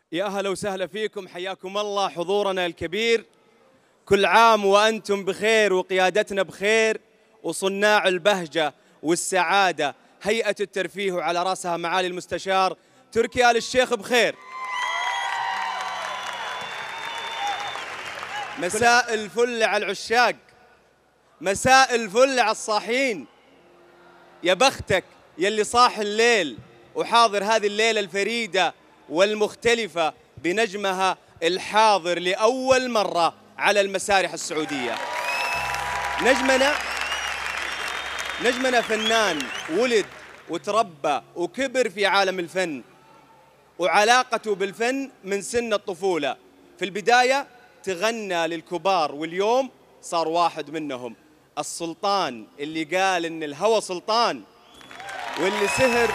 يا اهلا وسهلا فيكم حياكم الله حضورنا الكبير كل عام وانتم بخير وقيادتنا بخير وصناع البهجه والسعاده هيئه الترفيه وعلى راسها معالي المستشار تركي ال الشيخ بخير مساء الفل على العشاق مساء الفل على الصاحين يا بختك يلي صاح الليل وحاضر هذه الليله الفريده والمختلفه بنجمها الحاضر لاول مره على المسارح السعوديه نجمنا نجمنا فنان ولد وتربى وكبر في عالم الفن وعلاقته بالفن من سن الطفوله في البدايه تغنى للكبار واليوم صار واحد منهم السلطان اللي قال ان الهوى سلطان واللي سهر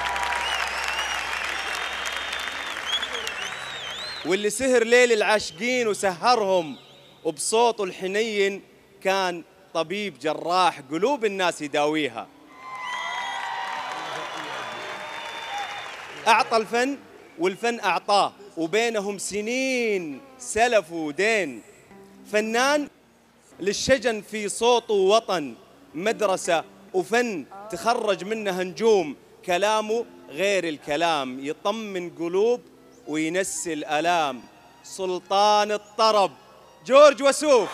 واللي سهر ليل العاشقين وسهرهم وبصوته الحنين كان طبيب جراح قلوب الناس يداويها أعطى الفن والفن أعطاه وبينهم سنين سلف ودين فنان للشجن في صوته وطن مدرسة وفن تخرج منها نجوم كلامه غير الكلام يطمن قلوب وينسي الألام سلطان الطرب جورج وسوف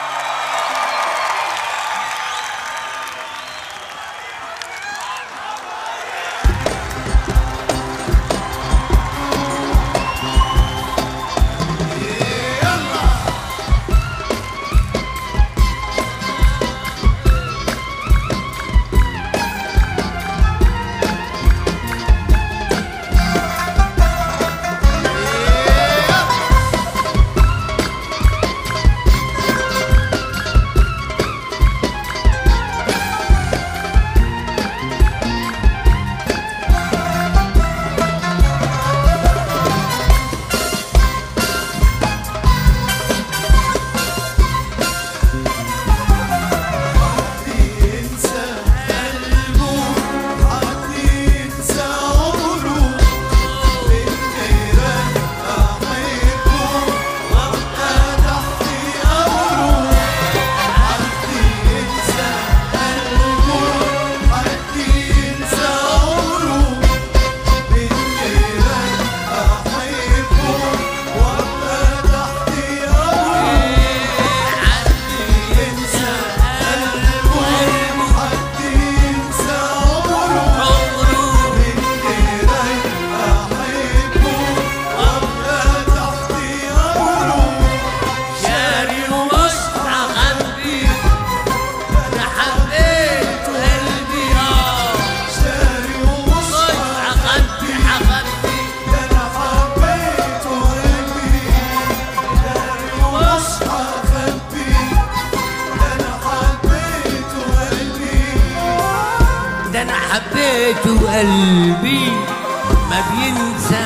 ده انا حبيته قلبي ما بينسى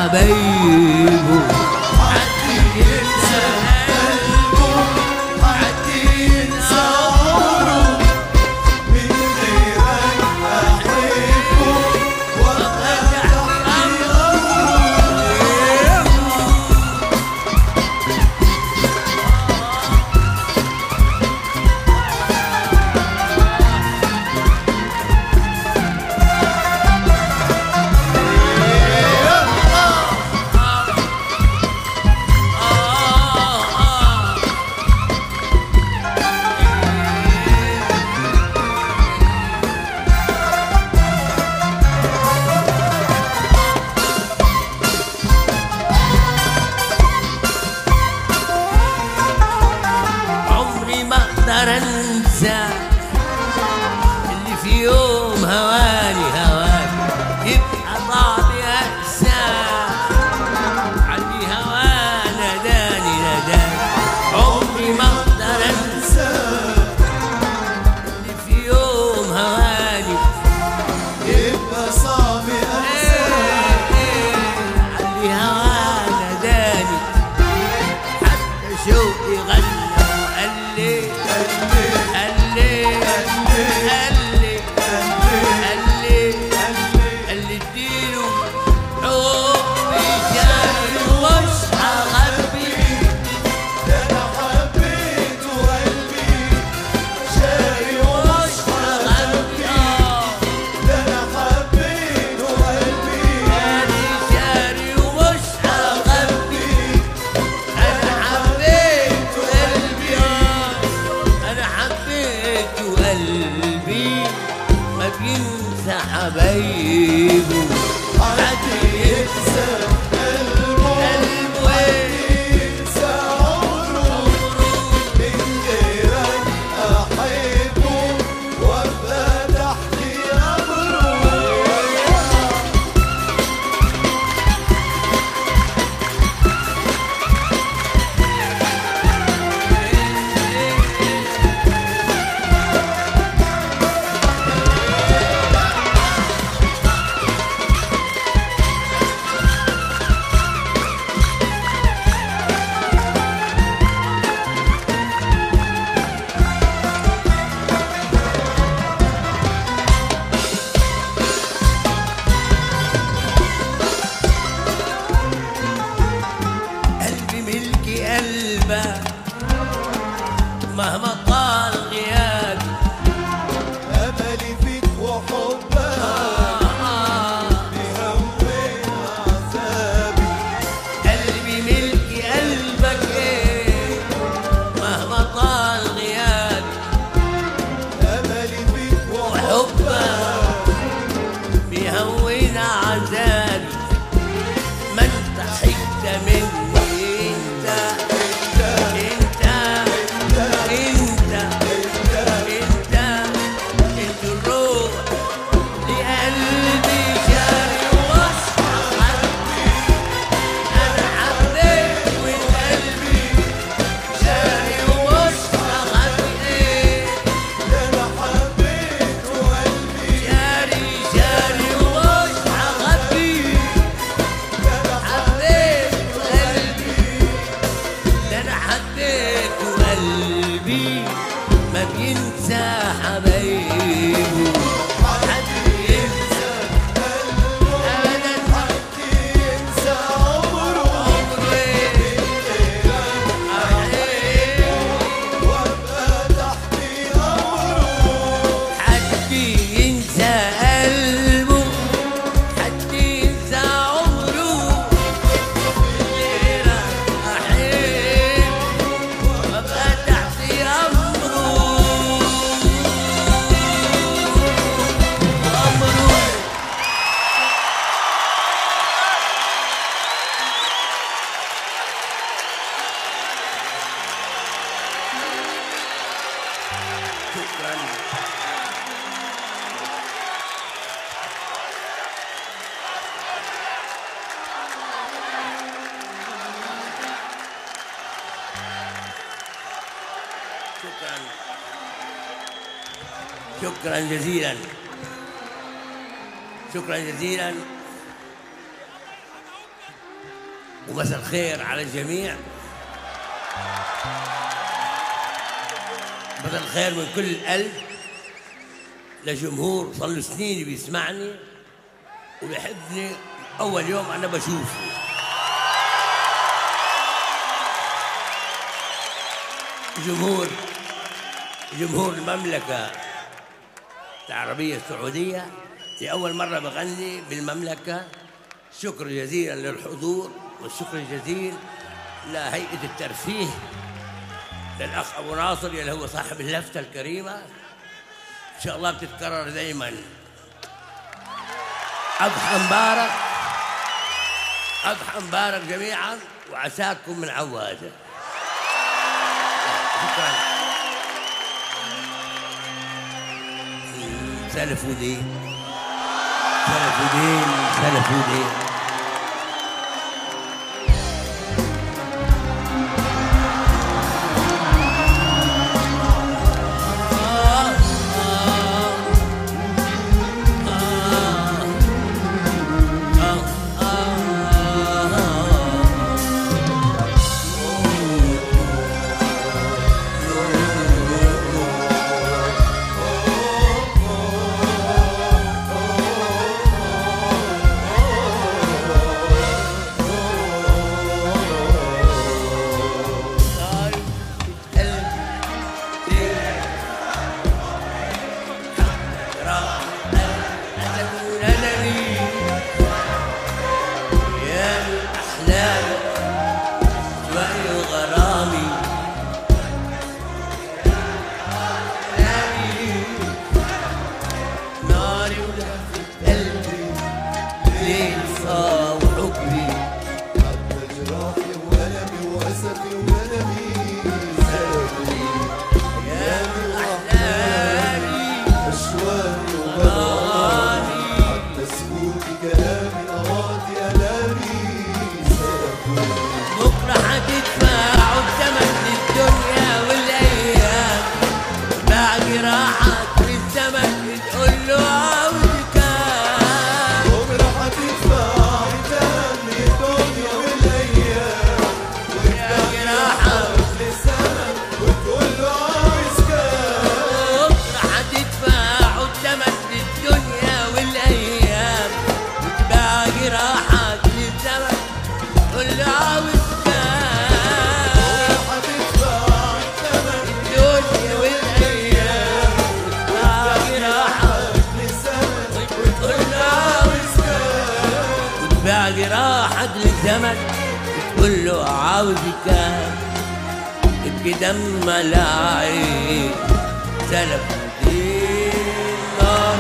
حبايبه حد ينسى قلبه حد ينسى عمره من غيرك احبه وابقى تحت امره عمري ما اقدر انسى اللي في يوم هواني هواني يبقى طعمي انسى عني هوانا ناداني ناداني عمري ما اقدر انسى اللي في يوم هواني يبقى صعب عني هوانا ناداني حتى شوقي غنى وقال لي قال لي قال لي قال لي قال لي حبيبه حد ينسى قلبه قلبه ينسى عمره من غيرك أحبه وأبقى تحت أمره قلبي ملكي قلبك مهما طال غيابي أملي فيك وحبك بيهون عذابي قلبي ملكي قلبك ايه مهما طال غيابي أملي فيك وحبك وحبك بيهون عذابي ما انت حتة مني انت انت انت انت انت الروح لقلبي جاري واصحى انا حبيت من قلبي جاري واصحى ايه أنا حبيت وقلبي جاري جاري واصحى غبي أنا حبيت قلبي ده انا حبيت قلبي ما بينسى حبايبه حد ينسى ابدا ينسى عمره عمري وأبقى تحت أمره حد ينسى قلبه حد ينسى عمره غيرك احب وابقى تحت امره امره شكرا شكرا شكرا جزيلا شكرا جزيلا ومساء الخير على الجميع مساء الخير من كل القلب لجمهور صار له سنين بيسمعني وبيحبني اول يوم انا بشوفه جمهور جمهور المملكة العربية السعودية لأول مرة بغني بالمملكة شكر جزيلا للحضور والشكر الجزيل لهيئة الترفيه للأخ أبو ناصر اللي هو صاحب اللفتة الكريمة إن شاء الله بتتكرر دائما أضحى مبارك أضحى مبارك جميعا وعساكم من عواده شكرا سلفودين سلفودين سلفودين ليل آه وحبي حتى جراحي وألمي وأسفي وندمي زادني أيامي وأحلامي أشواقي وغرامي حتى سكوتي كلامي أراضي ألامي زادني بكرة هتدفع الثمن للدنيا والأيام باقي راحك للزمن تقول له عاوز كام بكرة هتدفع ثمن الدنيا والأيام باقي راحك للزمن وتقول له عايز كام بكرة هتدفع الثمن للدنيا والأيام باقي راحك للزمن تقول له عاوز كام هتدفع ثمن الدنيا والأيام باقي راحك للزمن وتقول له عاوز باقي راحك للزمن تقول له عاوز كام ابكي دم العين سلف دين نار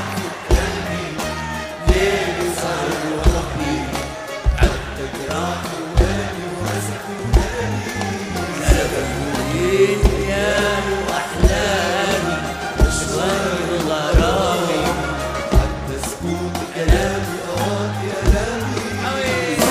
ليلي صار وحبي حتى جراحي وألمي وأسفي سلف دين يا واحلامي اشوار غرامي حتى سكوت كلامي أراضي ألامي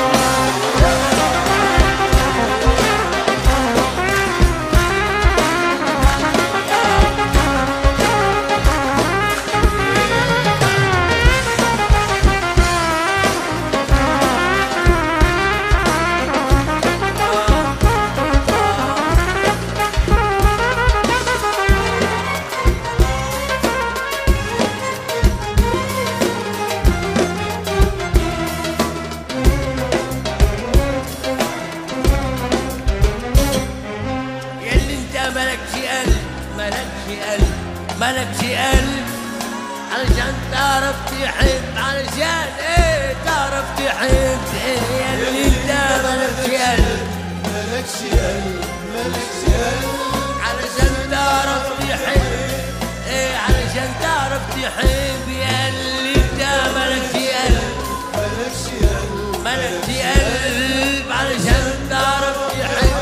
ياللي انت ملكش قلب ملكش قلب ملكش قلب علشان تعرف تحب علشان ايه تعرف تحب ايه ياللي انت ملكش قلب ملكش قلب ملكش قلب علشان تعرف تحب ايه علشان تعرف تحب ياللي انت ملكش قلب ملكش قلب ملكش قلب علشان تعرف تحب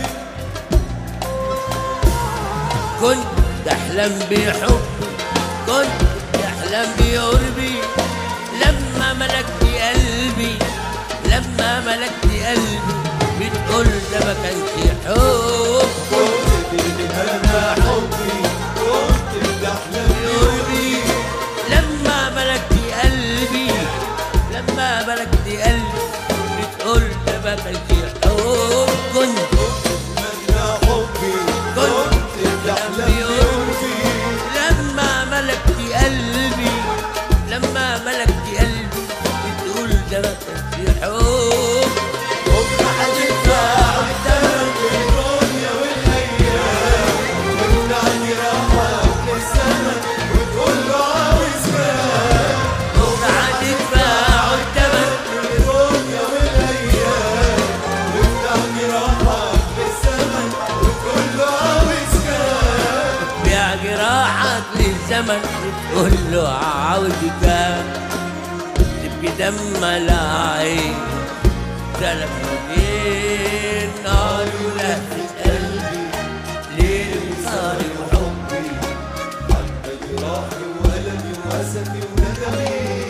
كنت تحلم بحبي كنت تحلم بقربي لما ملكت قلبي لما ملكت قلبي بتقول ده ما كانش حب كنت تتمنى حبي كنت بتحلم قربي لما ملكت قلبي لما ملكت قلبي بتقول ده ما كانش حب كنت تتمنى حبي كنت بتحلم بقربي لما ملكت قلبي لما ملكت قلبي بتقول ده ما كانش حب بكرة هتدفع الثمن بالدنيا والأيام وتعني راحك للزمن وتقول له عاوز كام بكرة هتدفع الثمن الدنيا والأيام وتعني راحك للزمن وتقول له عاوز كام يا جراحك للزمن بتقول له عاوز كام تبكي دم العين سلف ودين نار ولهفة قلبي ليل صار وحبي حتى جراحي وألمي وأسفي وندمي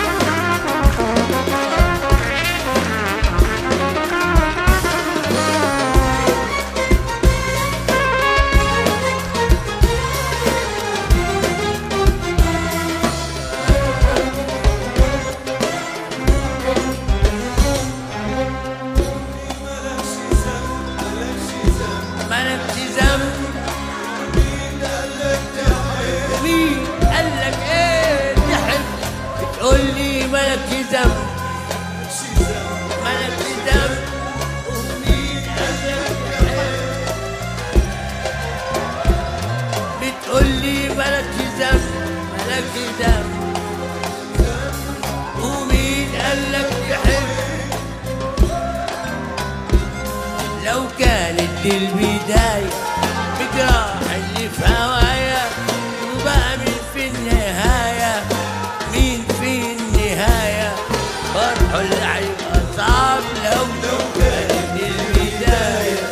يا البداية بجراح اللي في هوايا وبقى مين في النهاية مين في النهاية فرحه اللي هيبقى صعب لو كانت البداية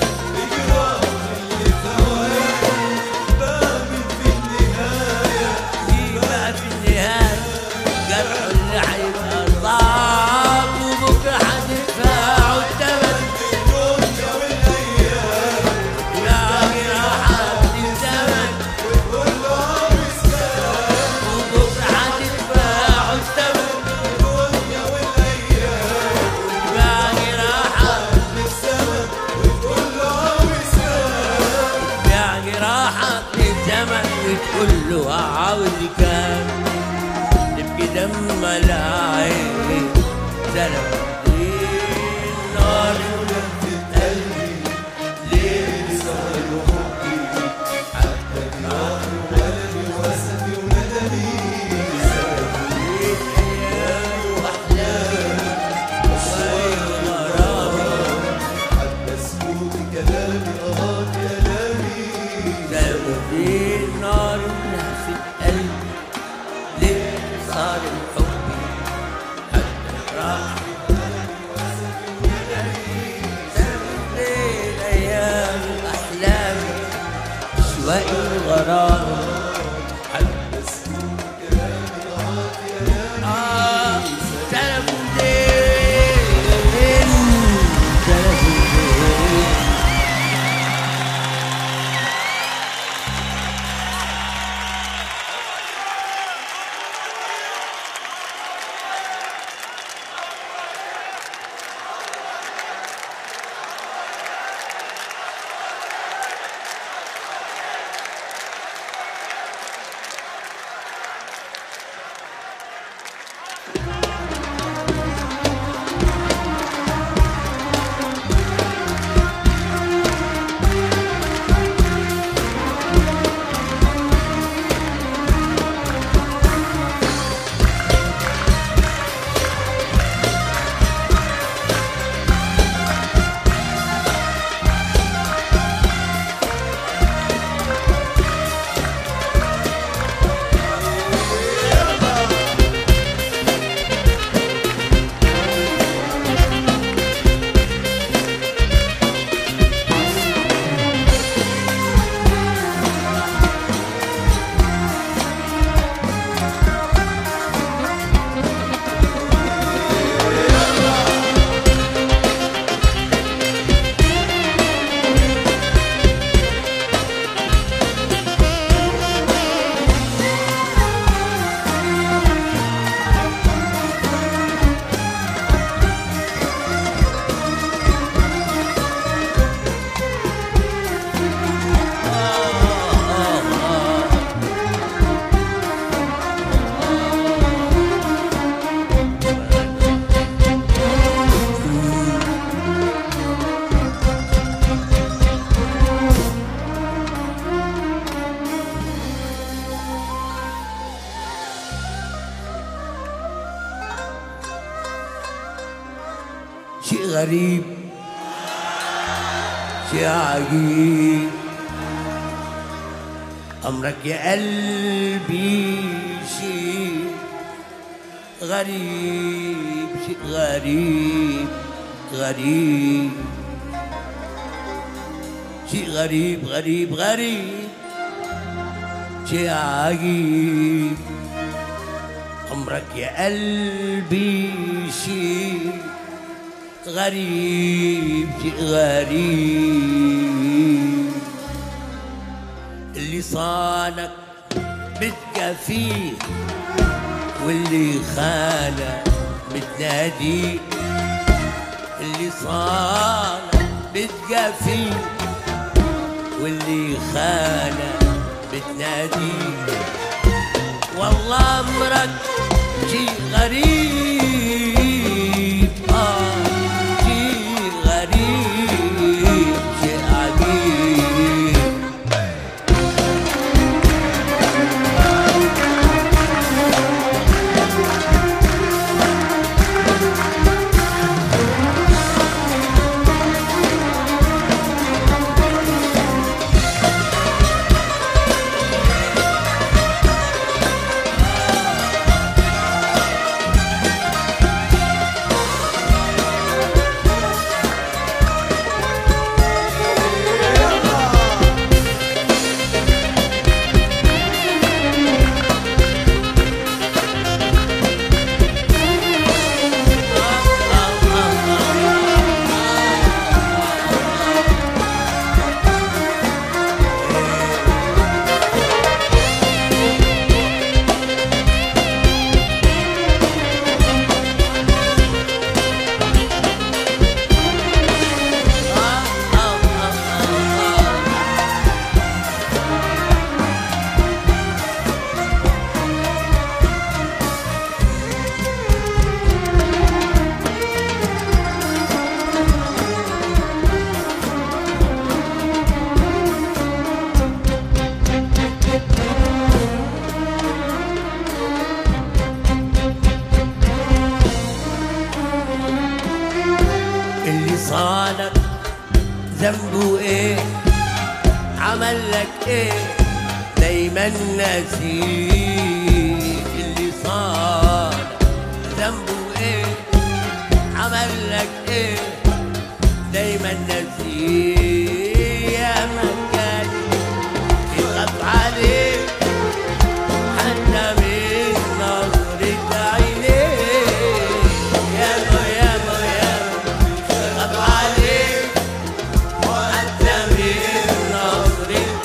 مين بقى في النهاية جرحه اللي هيبقى صعب وبكرة هتدفعه الثمن يعني راحت الزمن وبكرة هتدفعه الثمن يعني راحت يعني راحت للزمن وتقول له عاوز كام تبكي دم العين سلام النار في قلبي ليه صار حبي حتى النار ولدي وسفي وندمي واحلامي مسكوت كلامي أراك ألامي سبب النار في قلبي ليه صار حبي حتى راح سبب الايام احلامي اشواقي الغرام آه، سلف الدين سلف الدين شيء غريب شيء عجيب أمرك يا قلبي شيء غريب شيء غريب غريب شيء غريب غريب غريب شيء عجيب أمرك يا قلبي شيء غريب شيء غريب اللي صانك بتكفيه واللي خانك بتناديه اللي صانك بتكفيه واللي خانك بتناديه والله امرك شيء غريب اه شيء غريب شيء عجيب ذنبه ايه عمل لك ايه دايما نسيت اللي صار ذنبه ايه عمل لك ايه دايما نسيت يا مكان يخاف عليك حتى من نظرة عينيك يا مو يا مو يا مو يخاف عليك حتى من نظرة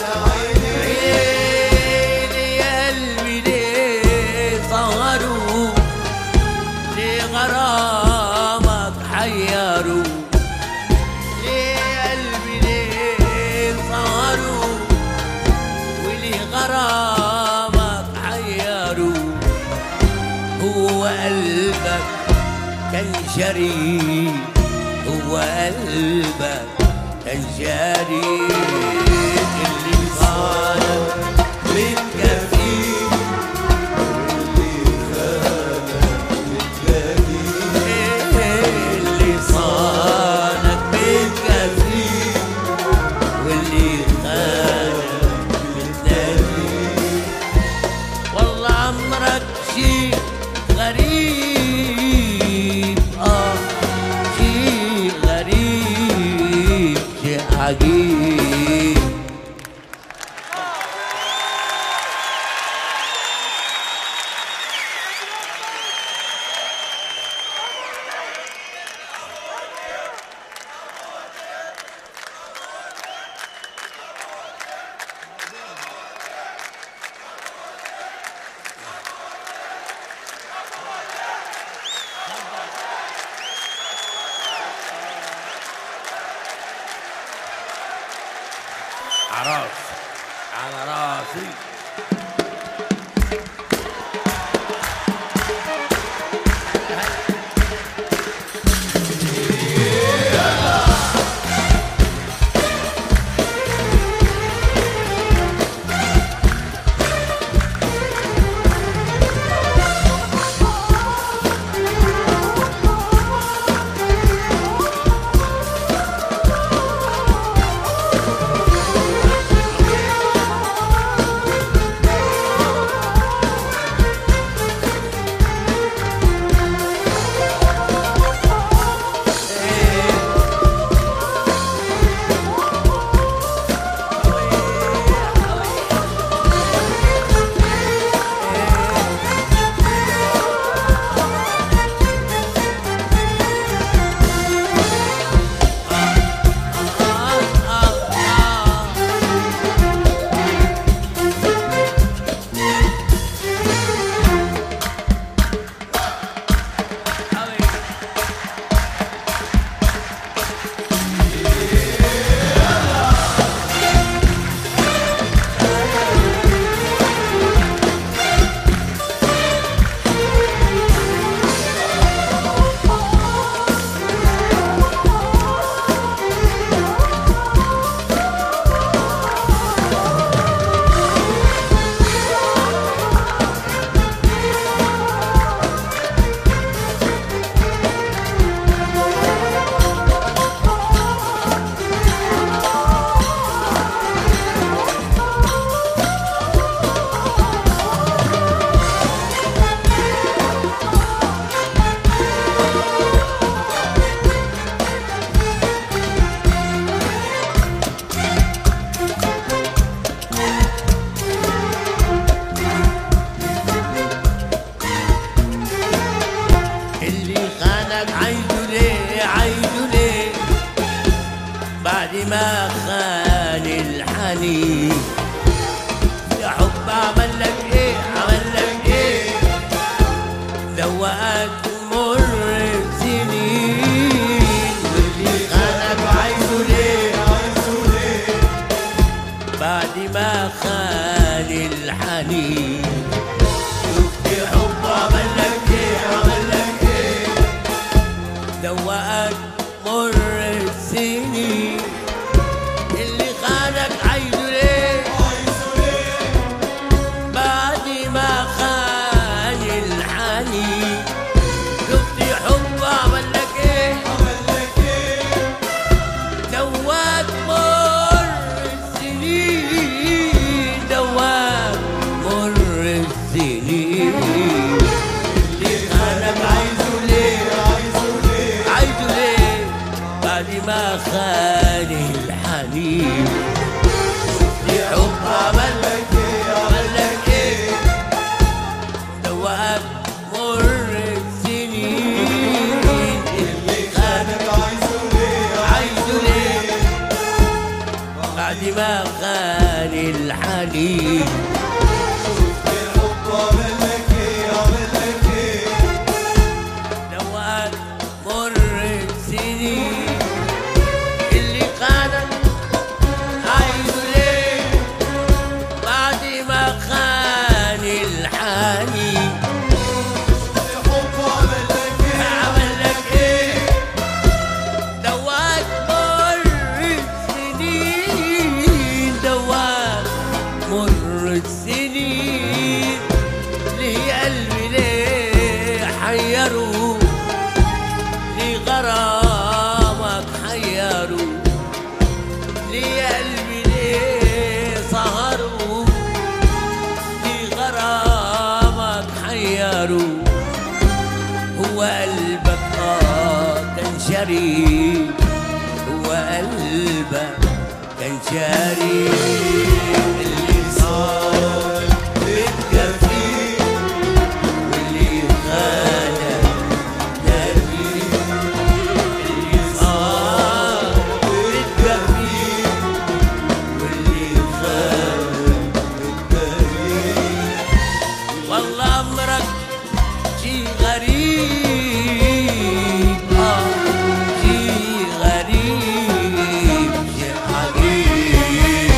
عينيك يا قلبي ليه صغروا ليه غرامك حيروا ليه قلبي ليه صغروا وليه غرامك حيروا هو قلبك كان شريك هو قلبك كان شريك اللي صارك متكفيك اللي صانك متكفيك واللي خانك متنادي والله عمرك شي غريب اه شي غريب شي عجيب عراس على راسي اللي خانك عايزه ليه عايزه ليه بعد ما خان الحنين يا حب عمل لك ايه عمل لك ايه ذوقك مر سنين واللي خانك عايزه ليه بعد ما خان الحنين شفت حب عمل لك ايه عمل لك ايه دوقك مر السنين اللي خانك عايزه ليه بعد ما خان الحنين خاني الحنين لحب عمل لك ايه عمل لك ايه دوقك مر السنين اللي خانك عايزه ليه عايزه ليه بعد ما خان الحنين الحب عمل لك ايه عمل لك ايه دوقك مر السنين اللي خانك عايزه ليه بعد ما خان الحنين الحب عمل لك ايه عمل لك ايه دواك مر السنين دواك مر السنين ليه قلبي ليه حيروا ليه غرامك حيروا ليه قلبي ليه سهروا ليه غرامك حيروا هو قلبك اه كان شريك هو قلبك كان شريك اللي صار بتكفيه واللي خانك نبيه اللي صار بتكفيه واللي خانك والله امرك شي غريب اه شي غريب شي عجيب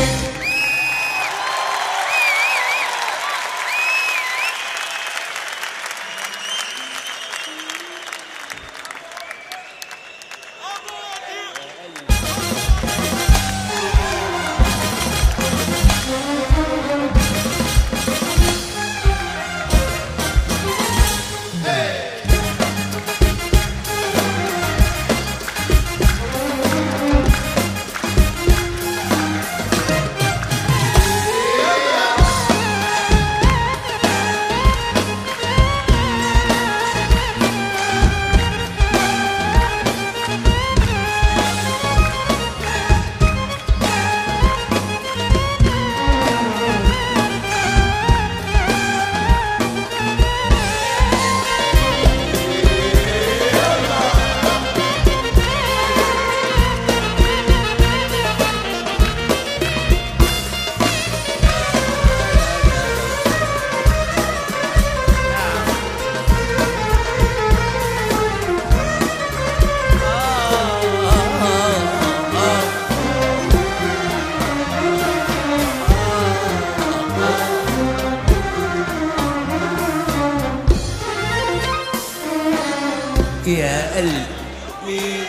يا قلبي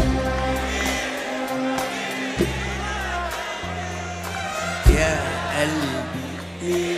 يا قلبي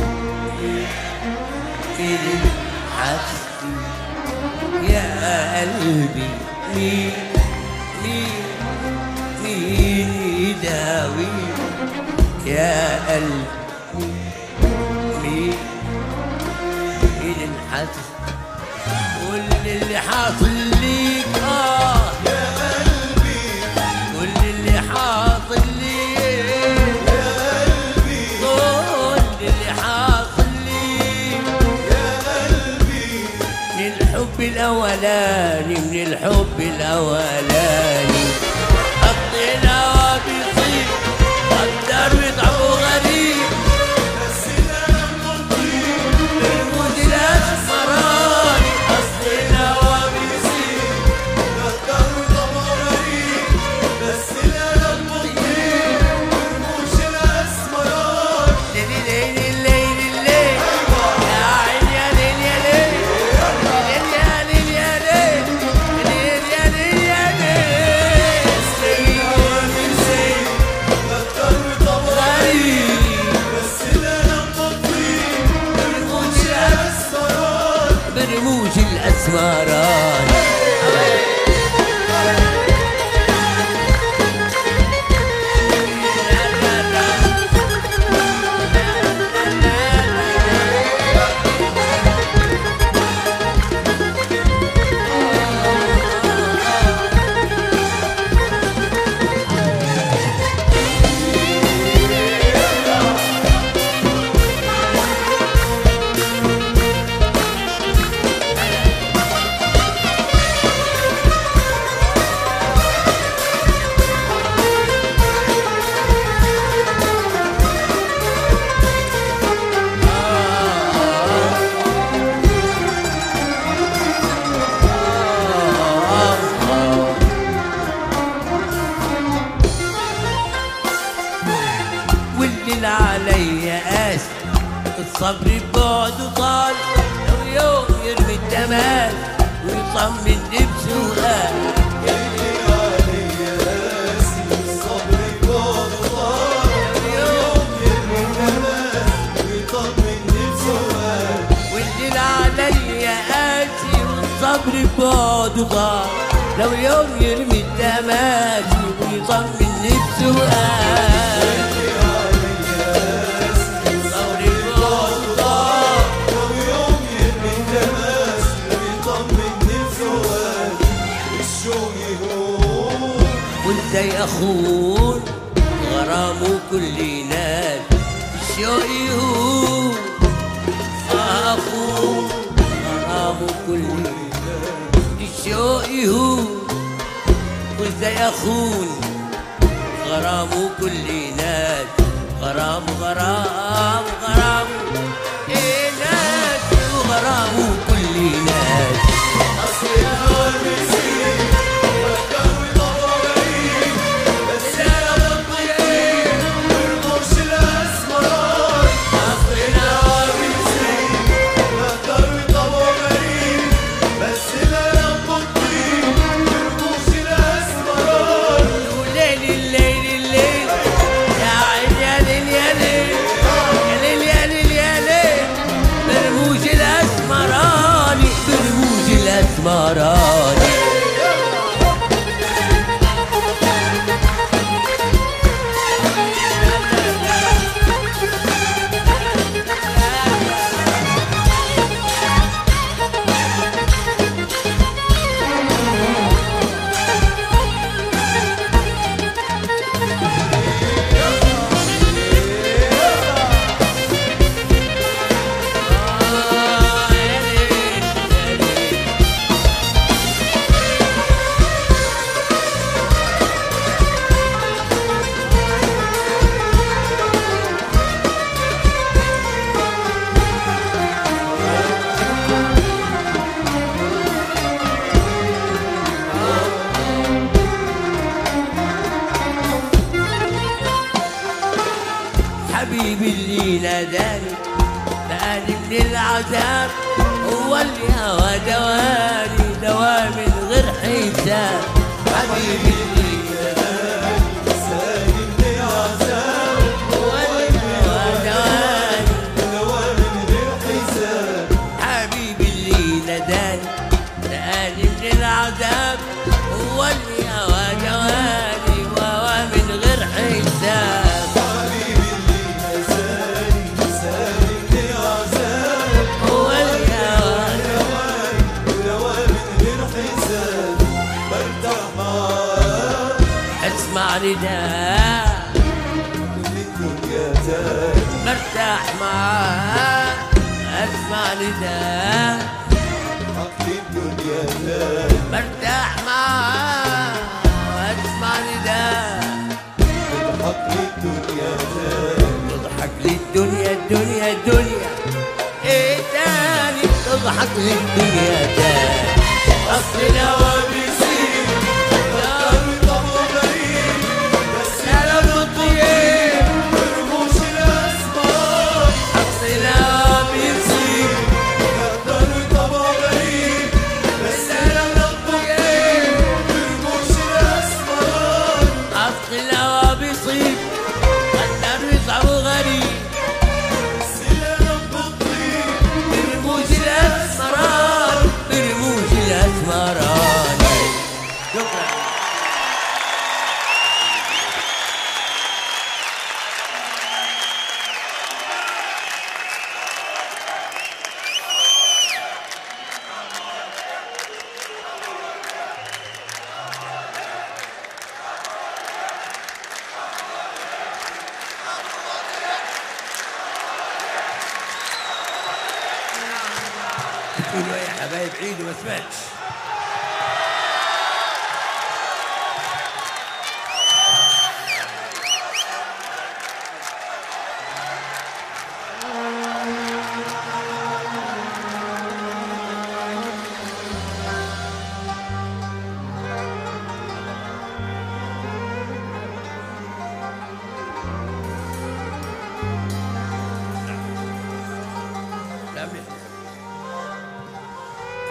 في الحسن يا قلبي مين مين مين يداوي يا قلبي مين مين الحسن كل اللي حاصل ليك اه يا قلبي كل اللي حاصل ليك يا قلبي كل اللي حاصل ليك يا قلبي من الحب الاولاني من الحب الاولاني حطينا بيصيب قدر وضعه غريب بس انا المطيب الموت الاسمراني اصلنا بيصير قدر طبع غريب بس انا المطيب مرموش الاسمران ليلي ليلي ليلي ليلي يا عين يا ليل يا ليل ليل يا ليل يا ليل ليل يا ليل يا ليل من سيد قدر طبع غريب بس انا المطيب مرموش الاسمران برموش الاسمران والصبر ببعده طال لو يوم يرمي التمام ويطمن بسؤال اللي علي قاسي الصبر بعده طال يوم يرمي التمام ويطمن بسؤال والليل عليا قاسي والصبر ببعده طال لو يوم يرمي التماسي ويطمن بسؤال اللي علي قاسي الصبر ببعده طال لو يوم يرمي التماس ويطمن بسؤال الشوق يهون وانت يا اخون غرامه كل ناس الشوق يهون آه اخون غرامه كل الشوق يهون وانت يا اخون غرامه كل ناس غرام غرام غرام ايه ناس وغرامه كل ناس اصل الهوى بيسير والجو طبعه غريب بس انا بطير والرموش الاسمرار اصل الهوى بيسير والجو طبعه غريب بس انا بطير والرموش الاسمرار الليل الليل الليل يا عين يا ليل يا ليل يا ليل يا ليل يا ليل برموش الاسمراني برموش الاسمراني آه يا ليل يا ليل حبيبي اللي ناداني نادي من العذاب هو اللي هوى دواني دواء من غير حساب حبيبي اللي سالي من العذاب هو اللي هوى دواني دواء من غير حساب حبيبي اللي ناداني نادي من العذاب هو اللي هوى دواني وهو من غير حساب حبيبي اللي نساني سالي من العذاب هو اللي هوى ودواء من غير حساب برتاح معاه اسمع نداء الدنيا تاني مرتاح معاه اسمع نداء حق الدنيا تاني مرتاح معاه اسمع نداء حق الدنيا تاني تضحك لي الدنيا الدنيا الدنيا ايه تاني تضحك لي الدنيا تاني اصل الهوى بيسير طبعه غريب بس انا بطير رموش الاسمار اصل الهوى بيسير قدروا طبعه غريب بس انا بطير رموش الاسمار اصل الهوى بيصيب قدر يصعب غريب بس انا بطير برموش الاسمران برموش الاسمران شكرا بتقولوا يا حبايب عيد وما سمعتش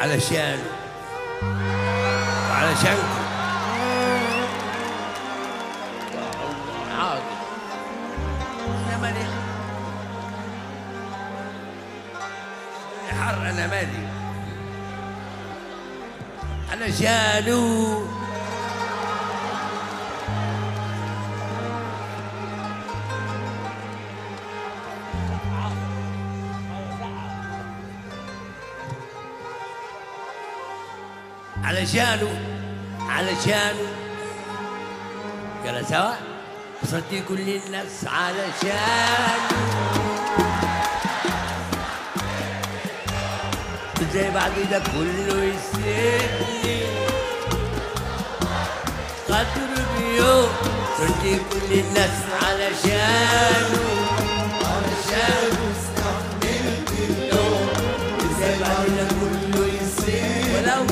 علشان وعلشانكم حاضر انا مالي حر انا مالي علشانه علشانه علشانه قال سوا صدي كل الناس علشانه زي بعد ده كله يسيبني قدر بيوم صدي كل الناس علشانه علشانه استحملت اليوم زي بعد ده كله يسيبني ولو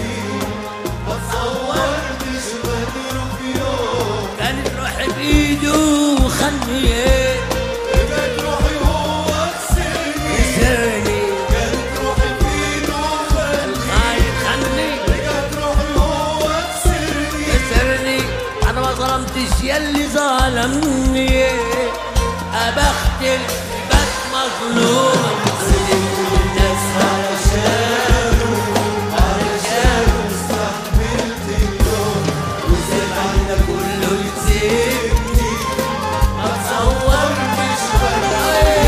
تصورتش بدر في يوم كانت روحي بايده وخليه رجعت روحي هو خسرني يسرني كانت روحي في ايده وخلني الخاين خلني رجعت روحي هو خسرني يسرني انا ما ظلمتش يلي ظلمني ابختل بس مظلوم الناس علشانه علشانه استحملت اليوم وزي بعد كله يسيبني ما تصورتش بدر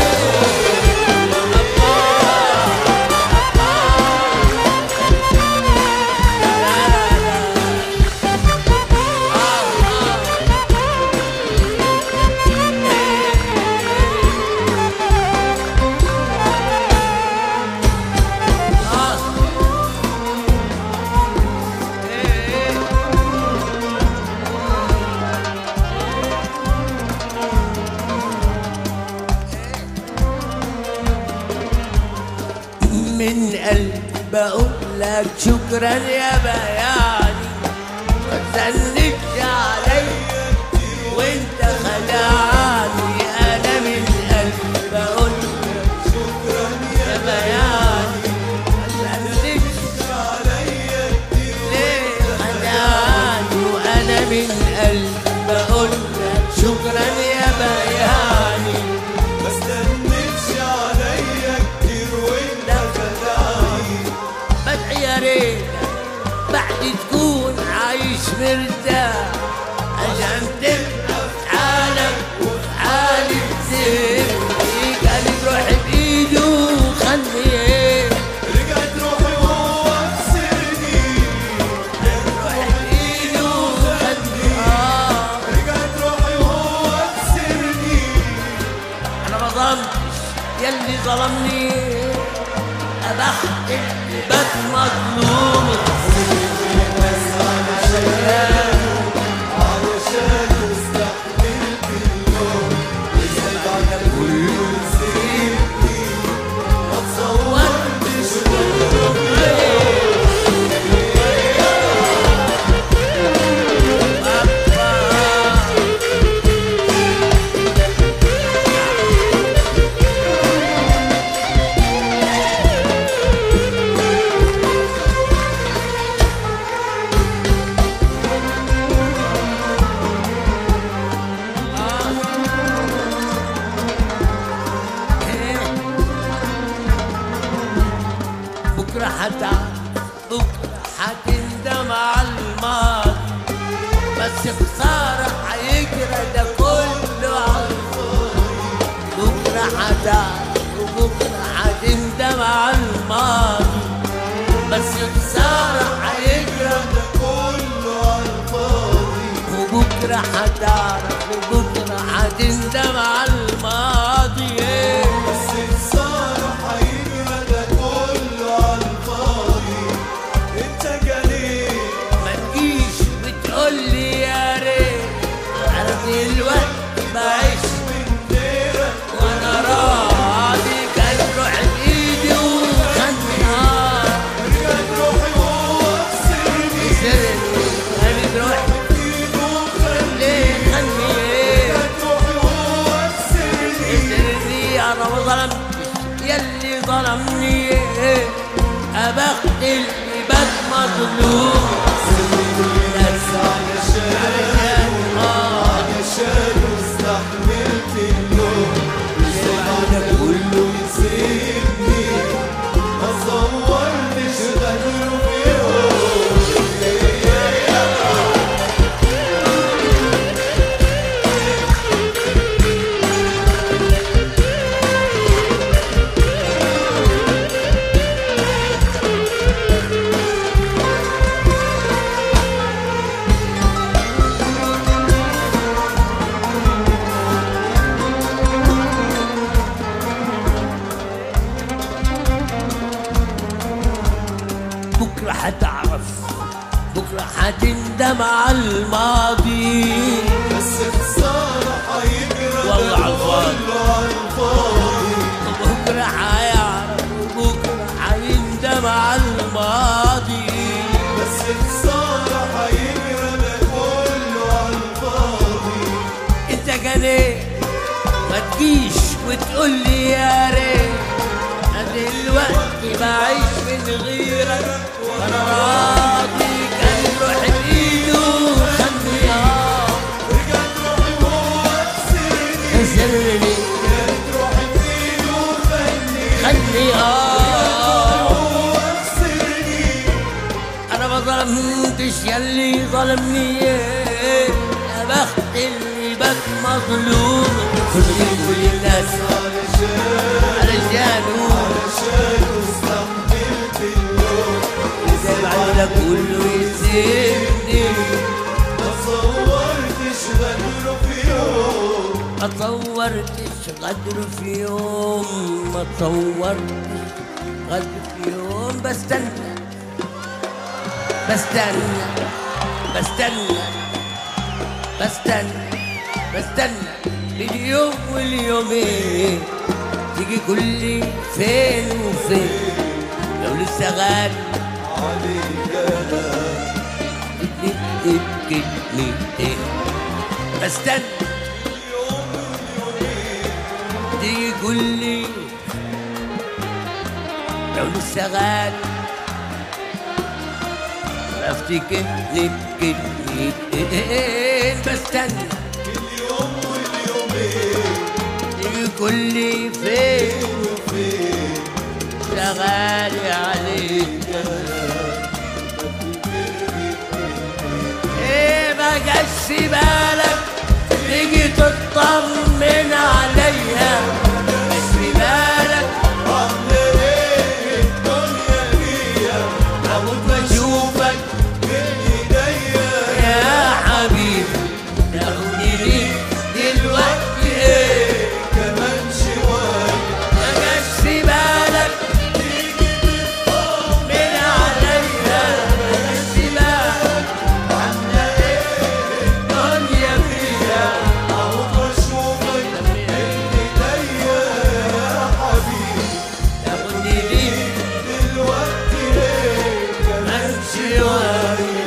من قلبي بقول لك شكرا يا بياني ما تسندش علي وانت خدعني انا من قلبي بقول لك شكرا يا بياني ما تسندش عليا كتير ليه خدعني وانا من قلبي بقول لك شكرا يا بياني ما استنتش عليا كتير وانت خدعني بدعي يا ريت بعد تكون عايش مرتاح عشان تبقى في حالك وفي حالي تسيبني قلب روحي بايده وخليه رجعت روحي وهو خسرني روحي بايده وخليه آه رجعت روحي وهو خسرني انا ما ظلمتش يلي ظلمني ابحت اللي بات مظلوم علشان استحملت اليوم وزي بعد كله نسيتني ما تصورتش بكرة هتعب بكرة هتندم على الماضي بس خسارة هيجرى ده كله على الفاضي بكرة هتعب وبكرة هتندم على الماضي بس خسارة هيجرى ده كله على الفاضي وبكرة هتعرف وبكرة هتندم على الماضي بس خسارة هيجرى ده كله على الفاضي انت جريت ما تجيش وتقول لي يا ريت انا دلوقتي بعيش من غيرك وانا راضي كان روح بايدي وخدني رجعت روحي وهو خسرني سرني خلي روحي ايده وخلني ليه خلني رجعت روحي وهو خسرني سرني انا ما ظلمتش يلي ظلمني ابخت اللي مظلوم بس علشان آه عشان استحملت اليوم الزمان كله يسيبني ما صورتش غدر في يوم بكرة هتعرف بكرة هتندم على الماضي بس خسارة هيجرى والله على الفاضي. كله على الفاضي بكرة هيعرف وبكرة هيندم على الماضي بس خسارة هيجرى ده كله على الفاضي انت جنيه ما تجيش وتقول لي يا ريت انا دلوقتي بعيش من غيرك انا راضي كان روح بايده خلني اه رجعت روحي وهو خسرني خسرني كانت روحي فيه وفني خلني اه وهو خسرني انا ما ظلمتش ياللي ظلمني يا بخت اللي بك مظلوم كل كل الناس علشان علشانه عشان استحملت اليوم زي ما عندك كله يسيبني ما صورتش غدر في يوم ما تصورتش غدر في يوم ما تصورتش غدر في يوم بستنى بستنى بستنى بستنى بستنى اليوم واليومين تيجي كل فين وفين لو لسه غالي عليك انا اتنين كلمتين بستنى تيجي كل لي لو لسه غالي افتكر لك كلمتين بستنى اليوم واليومين تيجي كل فين وفين شغالي عليك ايه ما جاش بالك تيجي تطمن عليا مش في بالك عاملة ايه الدنيا فيا اموت واشوفك بين ايديا يا حبيبي تاخدني ليه دلوقتي ايه كمان شوية ما جاش في بالك من عليا ما جاش في بالك عامله ايه الدنيا فيها اعود واشوفك بين ايديا يا حبيبي تاخدني ليه دلوقتي ايه كمان امشي ورايا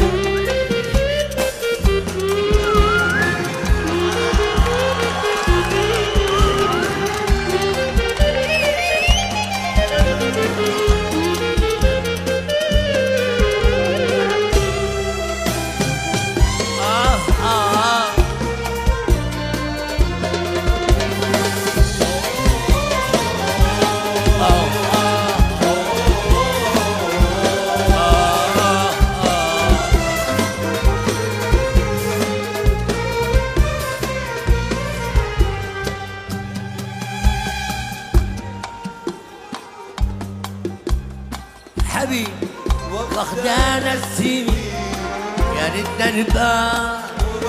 آه آه آه حبيبي واخدانا السنين يا ريتنا نبقى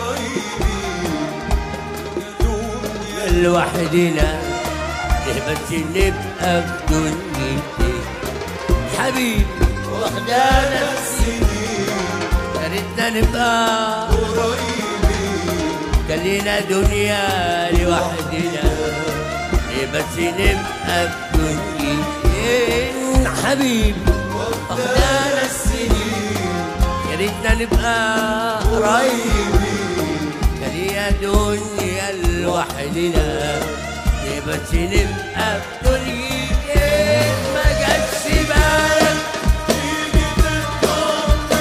لوحدنا ليه بس نبقى في دنيتي حبيبي واخدانا السنين يا ريتنا نبقى كان لينا دنيا لوحدنا ليه بس نبقى في دنيتين حبيبي واخدانا السنين يا ريتنا نبقى قريبين كان لينا دنيا لوحدنا ليه بس نبقى في دنيتين ما جاتش بالك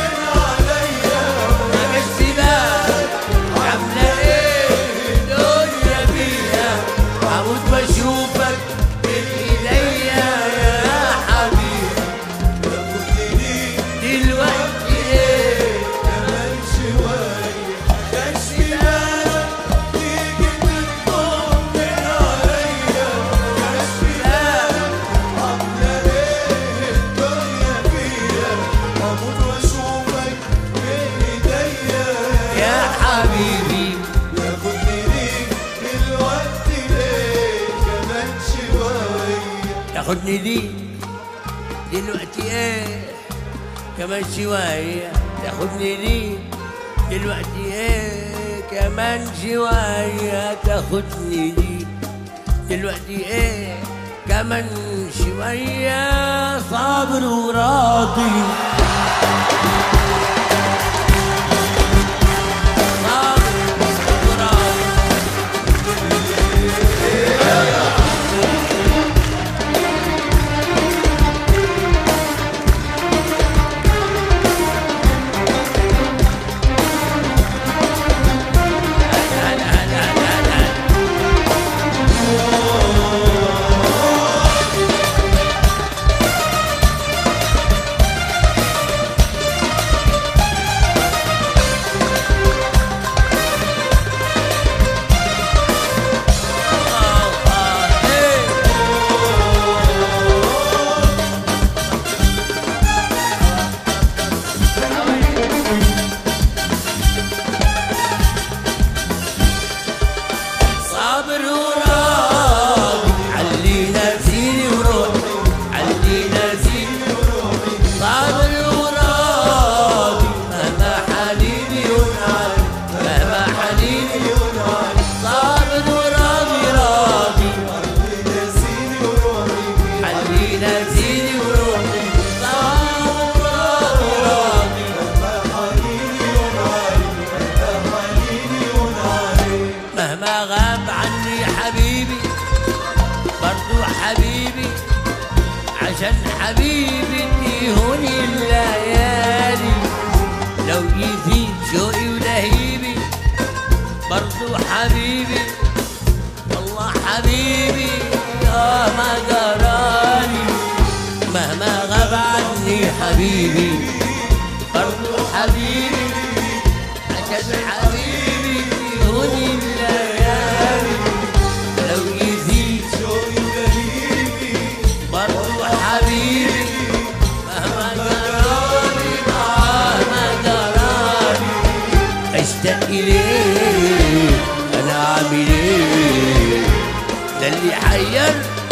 تاخدني ليك دلوقتي ايه كمان شوية تاخدني ليك دلوقتي ايه كمان شوية تاخدني ليك دلوقتي ايه كمان شوية صابر وراضي صابر وراضي صابر وراضي علينا زيني وروحي علينا زيني وروحي صابر وراضي مهما حنيني ونعاني مهما حنيني ونعاني صابر وراضي راضي علينا زيني وروحي صابر وراضي راضي مهما غاب عني حبيبي برضو حبيبي عشان حبيبي تهوني الليالي لو يزيد شوقي ولهيبي برضو حبيبي والله حبيبي اه ما جرالي مهما غاب عني حبيبي برضو حبيبي عشان حبيبي يهوني الليالي لو يزيد برضو حبيبي مهما جرالي مهما جرالي اشتاق اليه انا عامل ايه ده اللي حير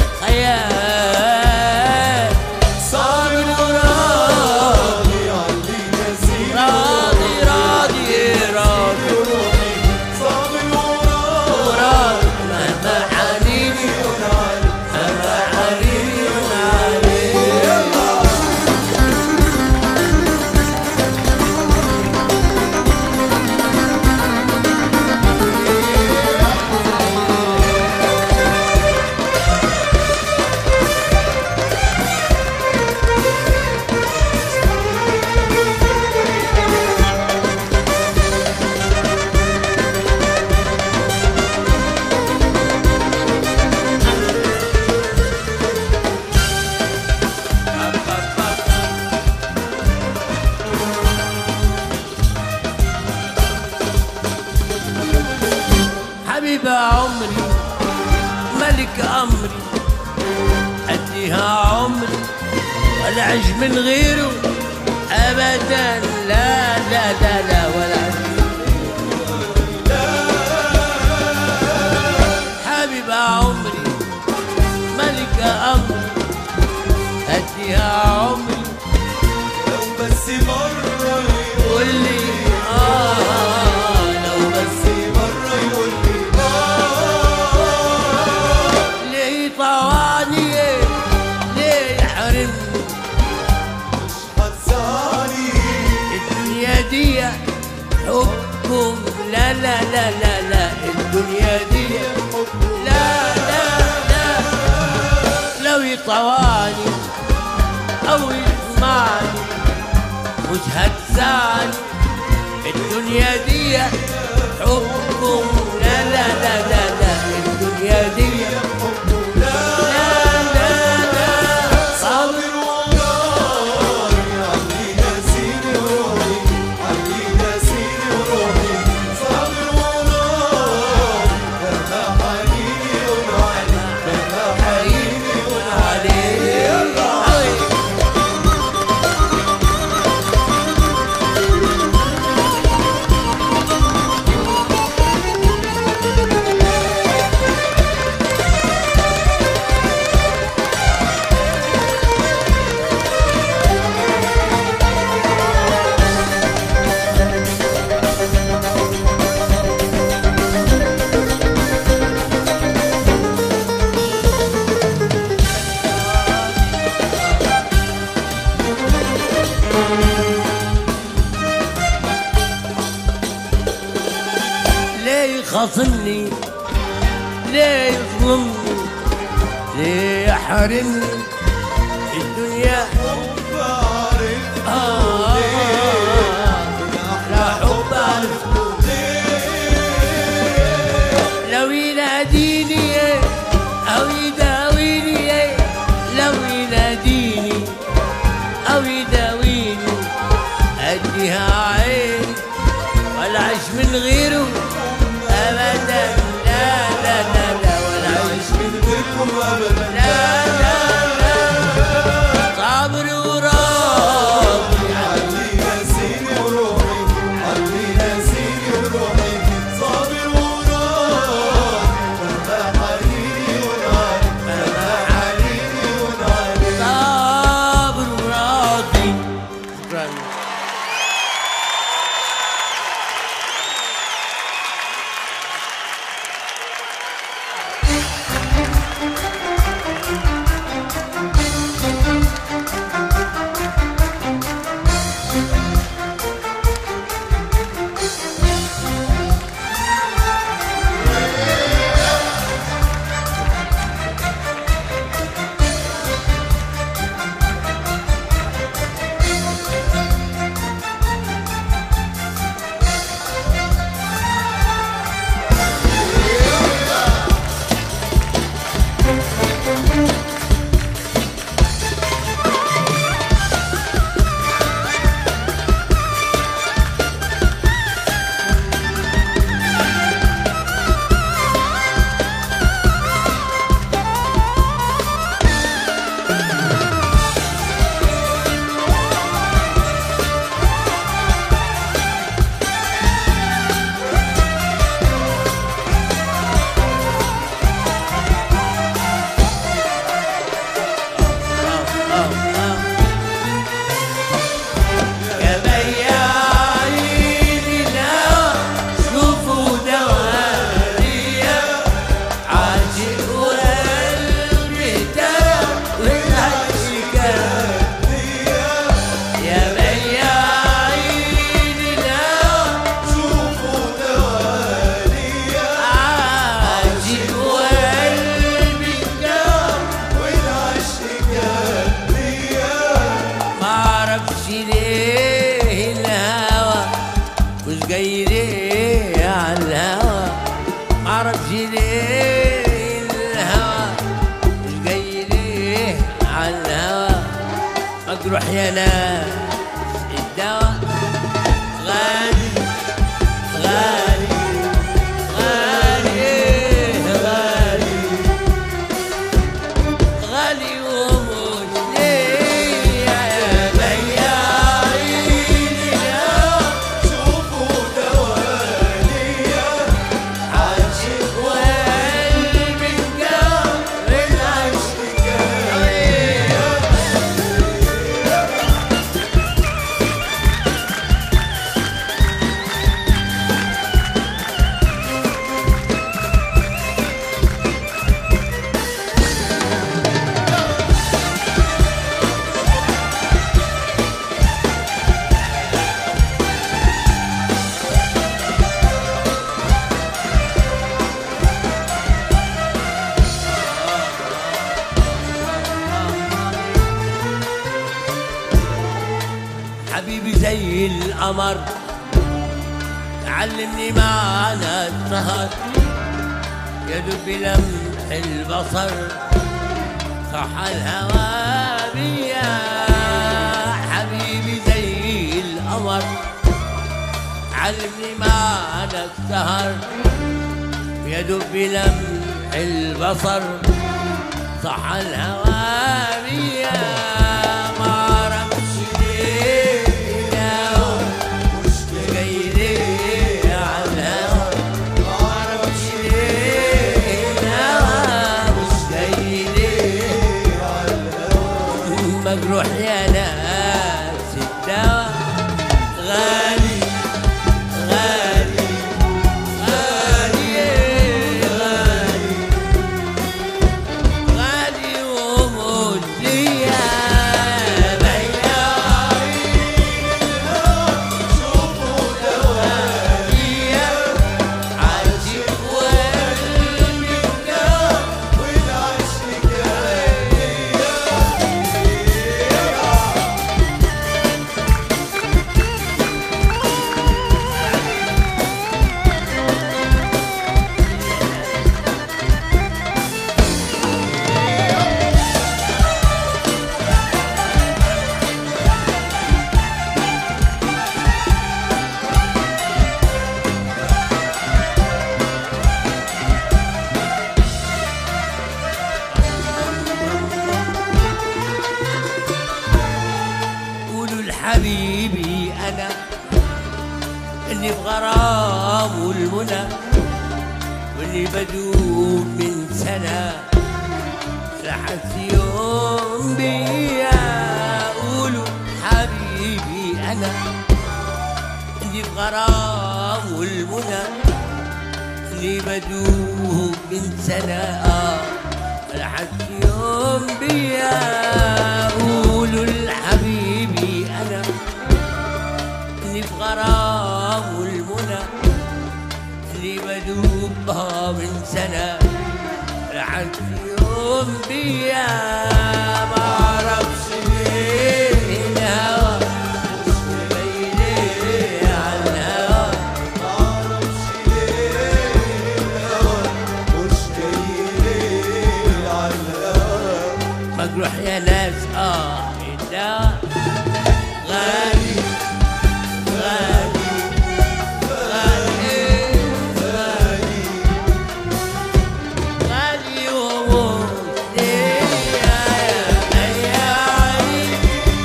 خيال صابر وراضي راضي راضي راضي وراضي مهما حنيني مهما حنيني ونعاني حبيب عمري ملك أمري أديها عمري ولا أعيش من غيره أبدا لا لا لا لا ولا أعيش حبيب عمري ملك أمري أديها عمري بس مرة قول لي آه لو بس مرة يقول لي ليه طواني ليه يحرمني هتزعلي الدنيا دي حبكم لا لا لا لا لا الدنيا دي لا لا لا لو يطواني او يسمعني مش هتزعل الدنيا دي حبكم لا لا لا لا لا الدنيا دي لا لا لا صبر علينا سيدي وروحي علينا سيدي وروحي صابر وراضي مهما حنيني ونعاني مهما حنيني عليه يخاصمني ليه يظلمني ليه يحرمني الدنيا بعرف آه لا حب عرفته لو يناديني أو يداويني لو يناديني أو يداويني أديها عين ولا أعيش من غيره أبدا لا لا لا لا ولا أعيش من غيركم ابدا لا لا لا صابر وراضي علي نسيني وروحي علي نسيني وروحي صابر وراضي مهما حنيني وناري مهما حنيني وناري صابر وراضي شكرا يا بياعين الهوى شوفوا دواليا عاشق وقلبي اهتدى والعشق يا بياعين الهوى شوفوا دواليا عاشق وقلبي اهتدى والعشق قلبيا معرفش ليه الهوى مش جاي ليه على الهوى معرفش ليه الهوى مش جاي ليه على الهوى مجروح يا ناس الدواء غالي غالي غالي غالي غالي ومش ليا يا بياعين الهوى شوفوا دواليا عاشق وقلبي انجاب والعشق حبيبي زي القمر علمني معنى السهر يا دوب لمح البصر صح الهوى بيا حبيبي زي القمر علمني معنى السهر يا دوب لمح البصر صح الهوى بيا ما اعرفش ليه الهوى مش جاي ليه على الهوى ما اعرفش ليه الهوى مش جاي ليه على الهوى مجروح يا ناس الدواء غالي غالي غالي غالي غالي ومولية اني بغرام والمنى واللي بدوب من سنة لحد يوم بيا قولوا حبيبي أنا اللي بغرام والمنى اللي بدوب من سنة آه لحد يوم بيا قولوا لحبيبي أنا اللي بغرام والمنى اللي بدوبها من سنة لحد يوم بيا ما اعرفش ليه الهوى مش مبيني على الهوى معرفش ليه الهوى مش جاي ليه عالهوى مجروح يا ناس اه الدواء غالي غالي غالي غالي وموت يا عيني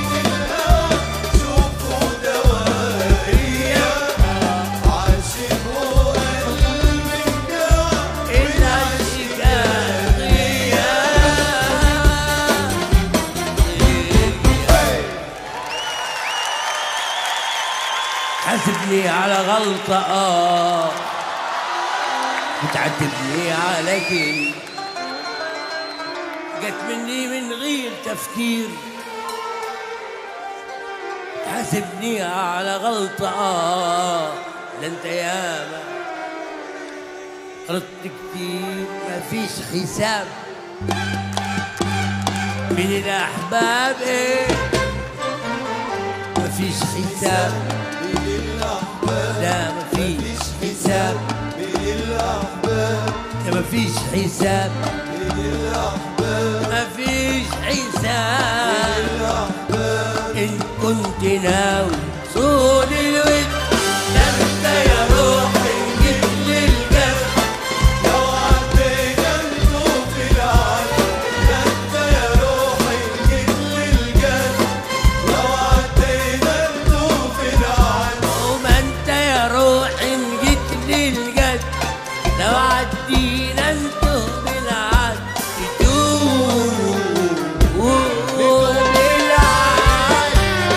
شوفوا دوائية عاشق وقلبي انجرح العشق حاسبني على غلطة آه بتعاتبني على كل جت مني من غير تفكير حاسبني على غلطة آه ده انت ياما ردت كتير مفيش حساب من الأحباب إيه مفيش حساب لا مفيش حساب لا مفيش حساب مفيش حساب إن كنت ناوي صون الود ده انت يا روحي جيت للجنة لو عدينا نشوف العالم ده انت يا روحي جيت للجنة لو عدينا نشوف العالم وما انت يا روحي جيت للجد لو عدينا انتو بالعد تدوب بالعد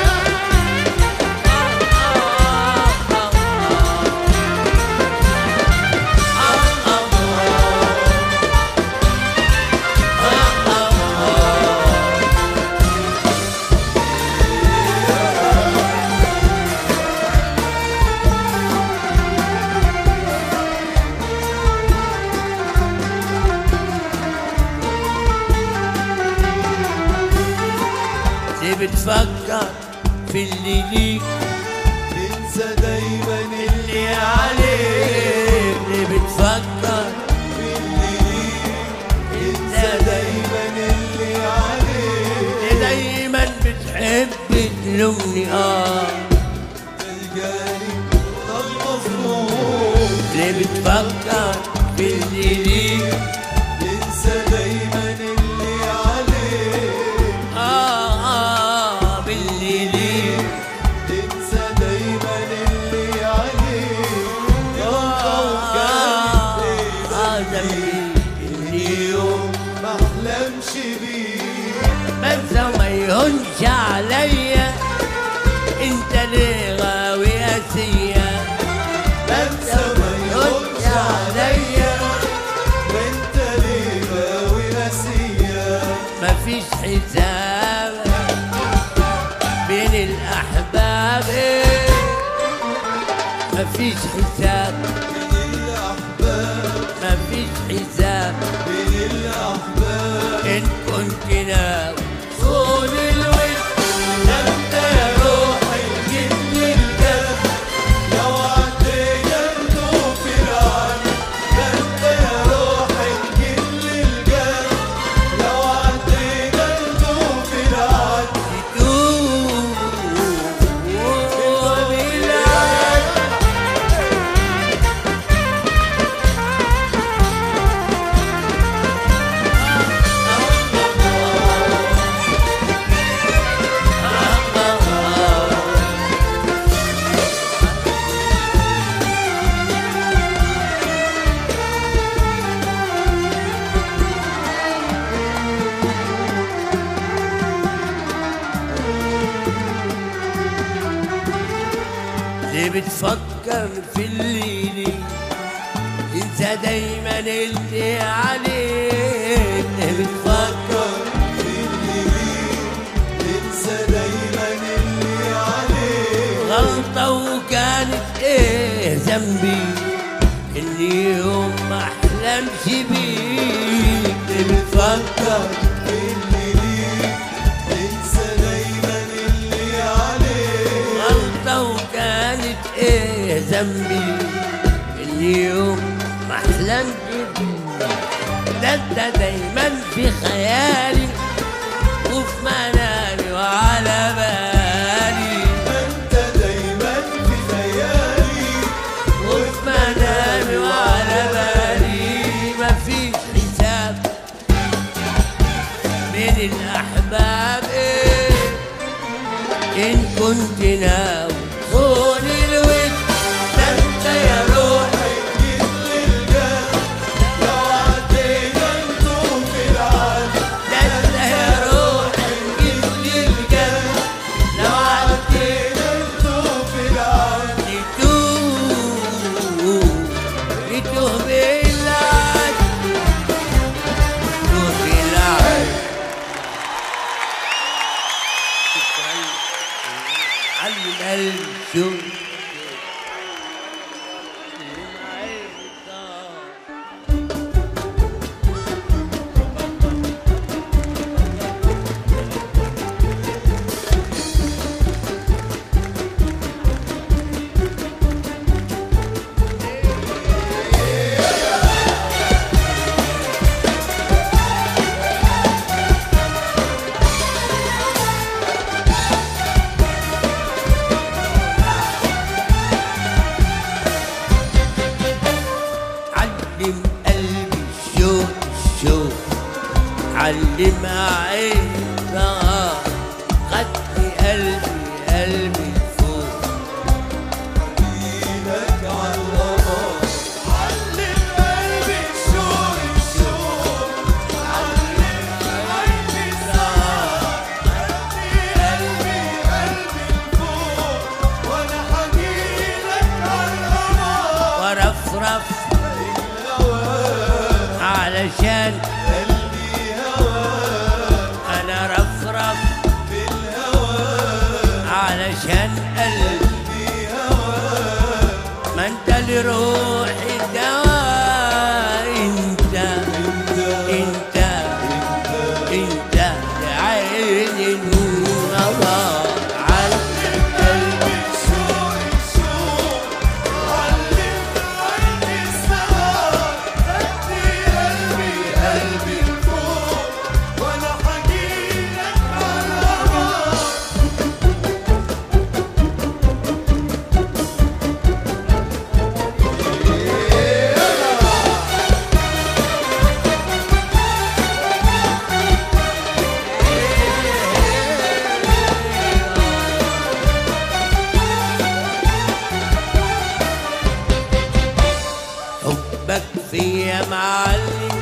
ليه بتفكر في اللي ليك انسى دايما اللي اللي عليك ليه بتفكر اللي ليك انسى دايما اللي عليك ليه دايما بتحب تلومني اه تلقاني ضل مظلوم ليه بتفكر في اللي ليك انسى دايما اللي عليك اه اه باللي ليك انسى دايما اللي عليك آه، غلطة وكانت آه، ليه ذنبي اللي يوم ما احلمش بيه بس ما يهونش عليا انت ليه غاوي اسيا انسى ما يهونش عليا وانت ليه غاوي نسيا مفيش حساب بين الاحباب مفيش حساب مفيش حساب بين الاحباب ان كنت ناوي طول الود انت يا روحي جبني الجد لو عدينا نشوف العالم انت يا روحي جبني الجد لو عدينا نشوف العالم تدوب بالعين ليه بتفكر في الليلي انسى دايما اللي عليك ليه بتفكر انسى دايما اللي عليك غلطة وكانت ايه ذنبي اني يوم ما احلمش بيك ليه بتفكر اللي ليك انسى دايما اللي عليك غلطة وكانت ايه ذنبي اني يوم ما احلمش بيك ده انت دايما في خيالي وفي منامي وعلى بالي انت دايما في خيالي وفي منامي وعلى بالي مفيش حساب بين الأحباب إيه إن كنت ناوي خون الود ده أنت يا روحي جيت للجنة لو عدينا نتوه في العالم ده أنت يا روحي جيت للجنة لو عدينا نتوه في العالم يتوه يتوه بالعد يتوه بالعد علم القلب شوف علم قلبي الشوق الشوق علم عيني النهار خدني قلبي قلبي فوق ايدك على الغمار علم قلبي الشوق الشوق علم قلبي السهر قلبي قلبي فوق وانا حجيلك على القمر ورفرف علشان قلبي هواك انا رفرف بالهوى علشان قلبي قلبي هواك ما انت لروحي دواء انت انت انت انت لعيني النظر علم قلبي الشوق الشوق علم قلبي السهر خدي قلبي قلبي فوق وانا حجيلك على القمر حبك فيا معلم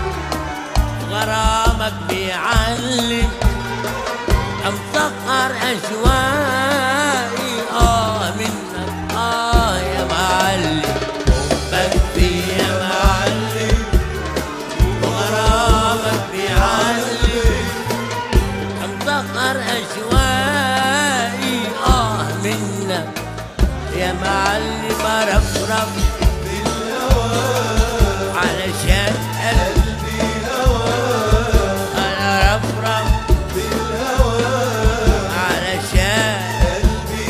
غرامك بيعلم مسخر اشواقي اه منك اه يا معلم حبك فيا معلم غرامك بيعلم مسخر اشواقي اه منك يا معلم رفرف علشان قلبي انا رفرف علشان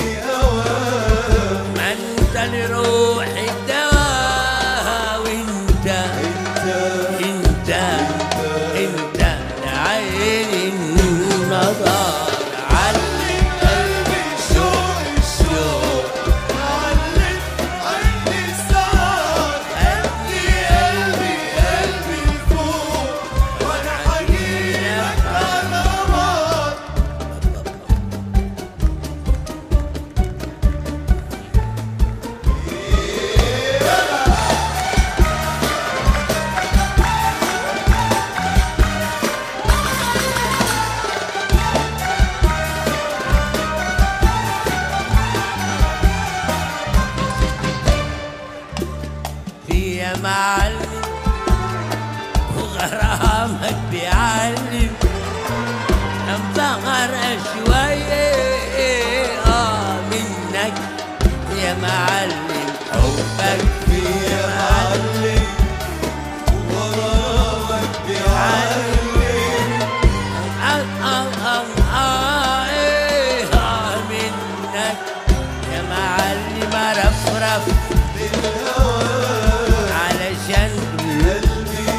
ما انت لروحي الدواء وانت انت انت لعيني النظر علم قلبي الشوق الشوق علم قلبي السهر خدي معلم وغرامك بيعلم انبهر شوية اه منك يا معلم حبك يا معلم وغرامك بيعلم آه آه آه آه إيه آه منك يا معلم رفرف علشان قلبي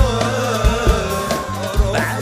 هواك بعد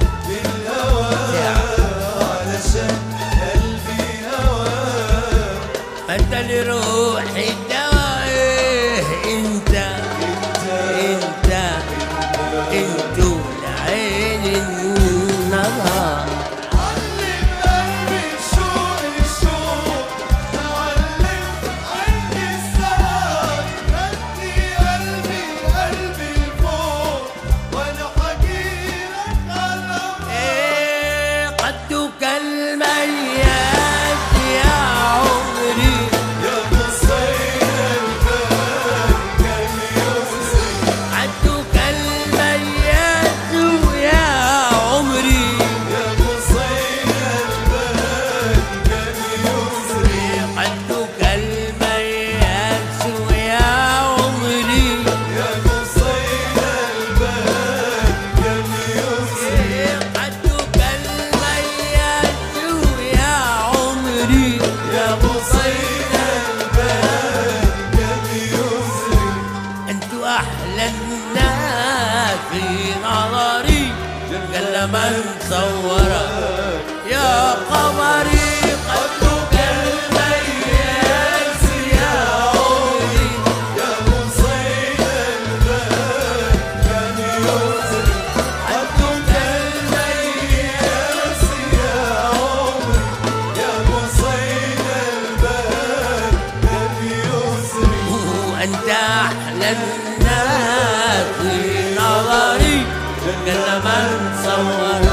علشان قلبي هواك انت لروحي الدواء إيه انت انت انتو العين النظر علم قلبي شوق الشوق تعلم عني السهر ردي قلبي قلبي لفوق وانا حكيلك على إيه قدك الميات يا عمري يا قصير البال كان يوصي قدك الميات يا عمري يا قصير البال كان يوصي قدك الميات يا عمري يا قصير البال كان يوصي قدك الميات يا عمري يا قصير البال كان يوصي انتو احلى الناس في نظري قال من صورك يا قمري قدك الميات يا عمري يا قصير البال كان يوصي قدك المياس يا عمري يا قصير البال كان يوصي وانت احلى الناس في نظري قال من صورك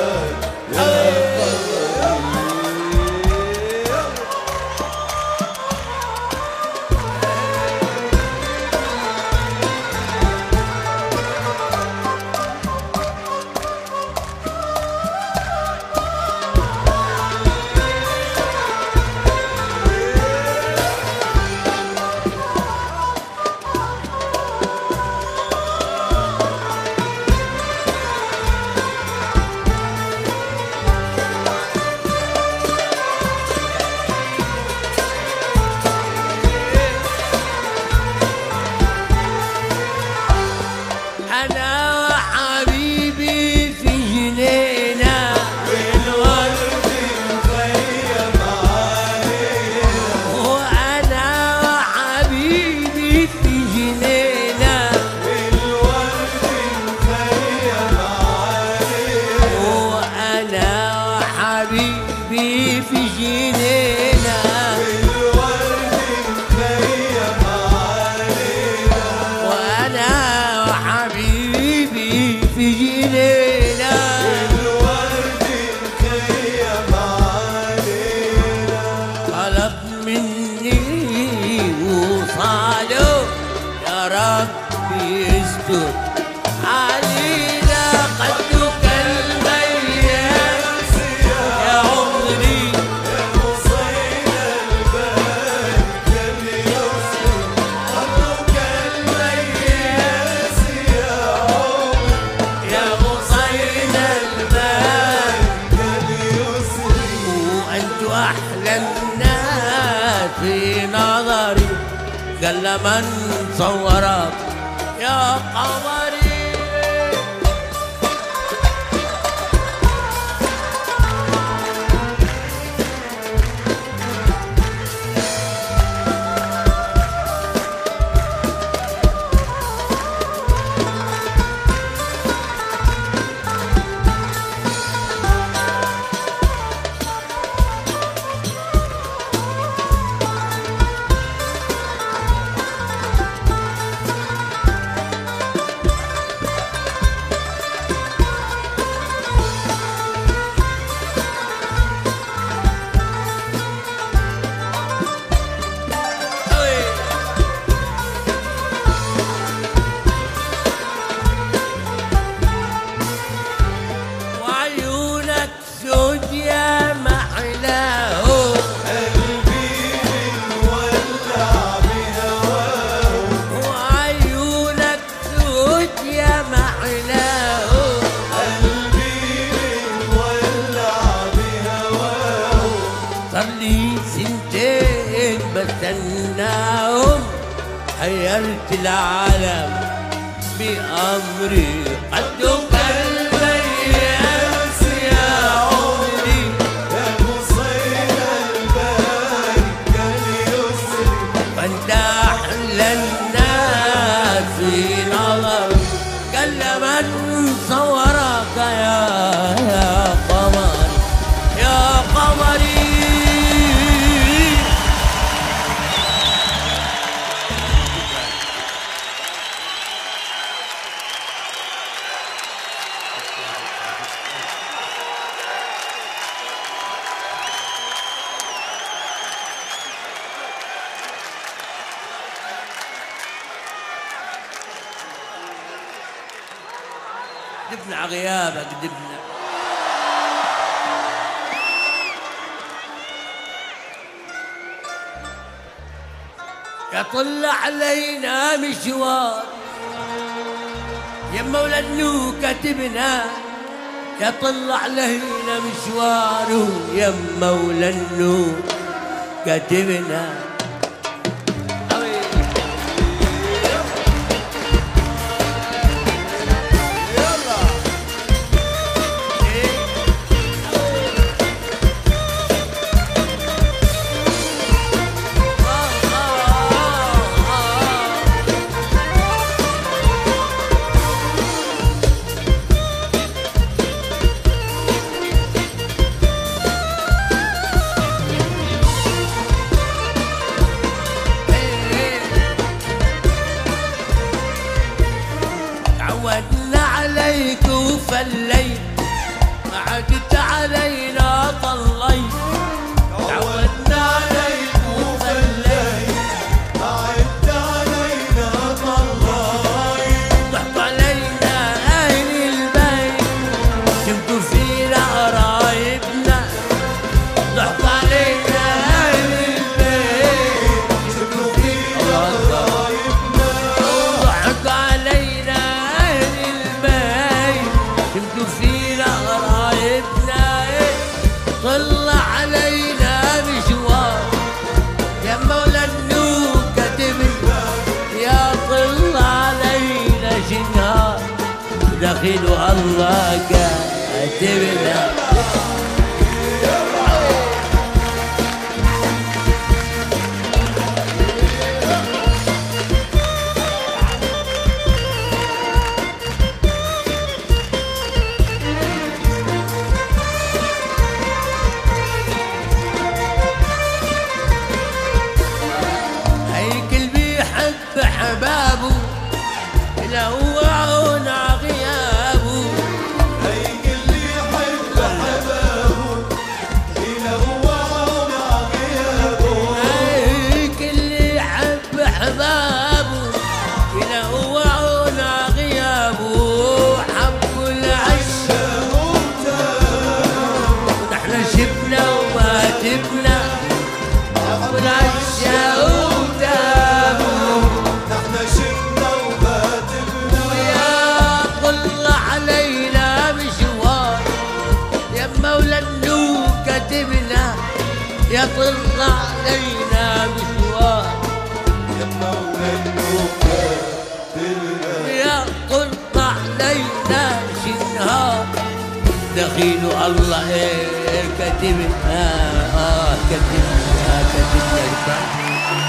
انا وحبيبي في جنينه الورد مخيم علينا وانا وحبيبي في جنينه الورد مخيم علينا وانا وحبيبي في جنينه الورد مخيم علينا وانا وحبيبي في جنينه الورد مخيم علينا طلب مني وصاله يا ربي استر علينا قدك الميت يا عمري يا قصير البال كان يوصي قدك المياس يا عمري يا غصين البال كان يوصي وانتو احلى الناس في نظري قال من صورك يا قمري لين بستناهم حيرت العالم بأمري قدوا قلبي أمس يا عمري يا مصير الباري قال يسري وانت احلى الناس في نظر قال من صورك يا يا قمر يا قمري دبنا على غيابك دبنا يطل علينا مشوار يا مولى النو كاتبنا يطل علينا مشوار يا مولى النو كاتبنا تعودنا عليك وفليت ما عدت علينا طليت تعودنا عليك وفليت بعدت علينا طلعي ضحك علينا اهل البيت شفتوا فينا قرايبنا ضحك علينا اهل البيت شفتوا فينا قرايبنا ضحك علينا اهل البيت شفتوا فينا قرايبنا طلع علينا مشوار يا مولا النور كاتبنا يا طلع علينا شنهار دخيل الله كاتبنا هيكل بيحب حبابه لو وعونا غيابه هيك اللي يحب حبابه ينوعوا مع غيابه هيك اللي يحب حبابه لو وعونا غيابه حبوا العش ونحن شفنا وما تبنا حبوا العش وتابوا نحن شفنا وباتبنا يا طل علينا مشوار يا مولا النور كاتبنا يا طل علينا مشوار يا مولا النوبة تبنا يا طل علينا شنهار دخيل الله إيه كاتبنا اه كاتبنا كاتبنا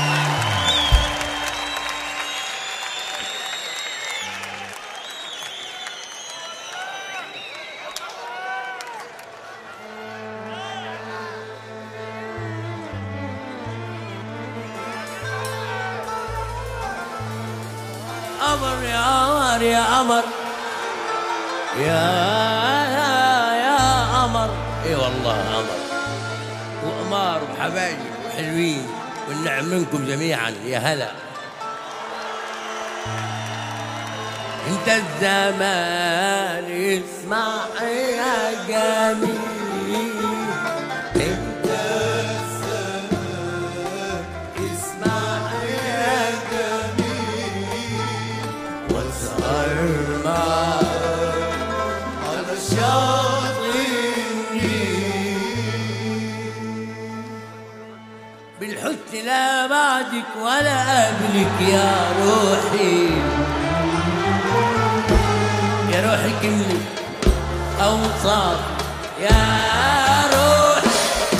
قمر يا قمر يا قمر يا يا قمر اي والله قمر وقمار وحبايب وحلوين والنعم منكم جميعا يا هلا انت الزمان اسمع يا جميل انت اسمع يا واسهر مع على الشاطئ بالحسن لا بعدك ولا قبلك يا روحي يا روحي كلي أوصاف يا روحي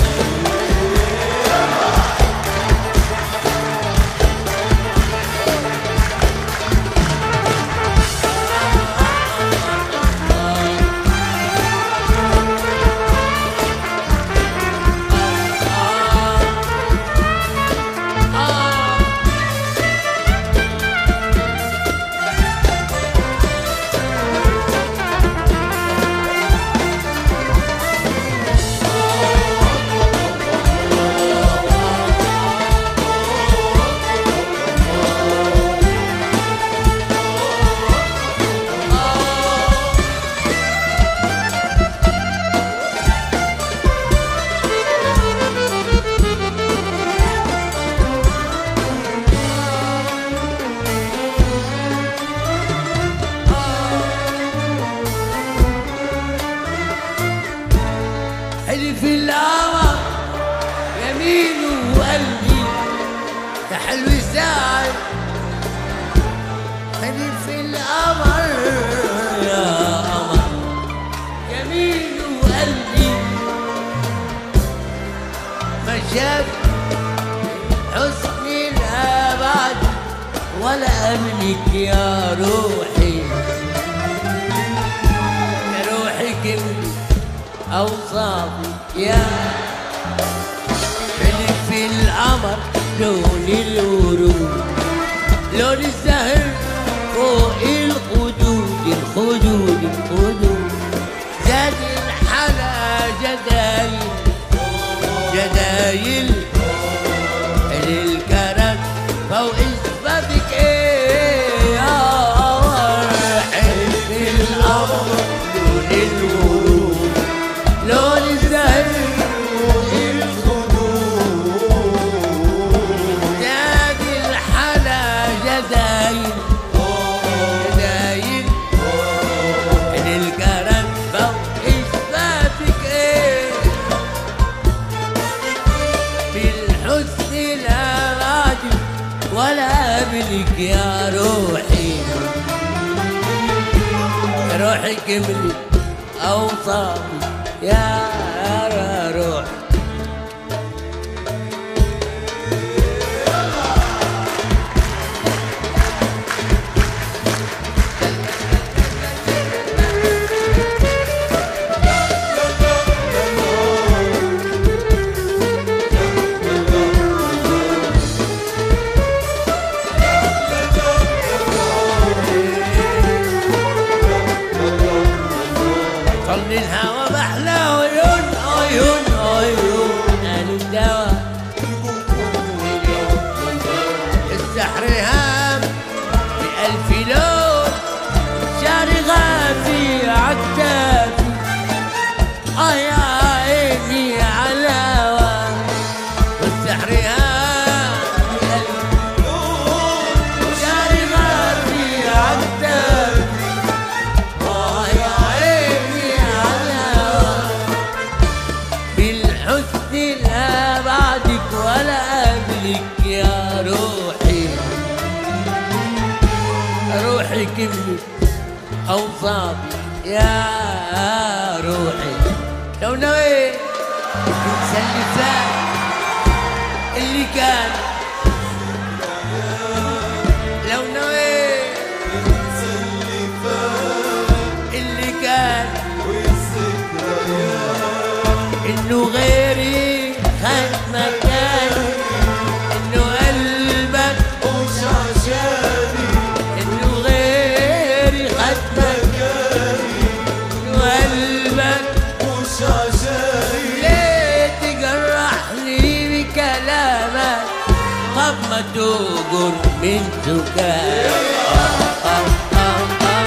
حلف القمر يمين وقلبي يا حلو ساعد حلف القمر يا قمر يمين وقلبي ما شاف حسني لا بعد ولا أملك يا روحي يا روحي كملي أوصافي يا حلف في القمر لون الورود لون الزهر فوق الخدود الخدود الخدود زاد الحلا جدايل جدايل للكرم فوق اسبابك ايه يا قمر حلف القمر لون الورود لون الزهر زاد الحلا جدايل جدايل للكرم فوق اسبابك ايه بالحسن لا راجل ولا قبلك يا روحي يا روحي كملي أوصافي يا روح طل الهوى بحلى عيون عيون عيون قالوا الدواء السحر هام بألف لون شعر غافي عكتافي اه يا عيني على هوا والسحر هام بألف لون شعر غافي عكتافي آه يا عيني على بالحسن لا بعدك ولا قبلك يا روحي روحي كملي أوصافي يا روحي لو نويت تنسى اللي فات اللي كان لو نويت اللي كان انه غيري خد مكاني انه قلبك مش عشاني انه غيري خد مكاني انه قلبك مش عشاني ليه تجرحني بكلامك طب ما تؤجر من زكاك آه آه آه آه.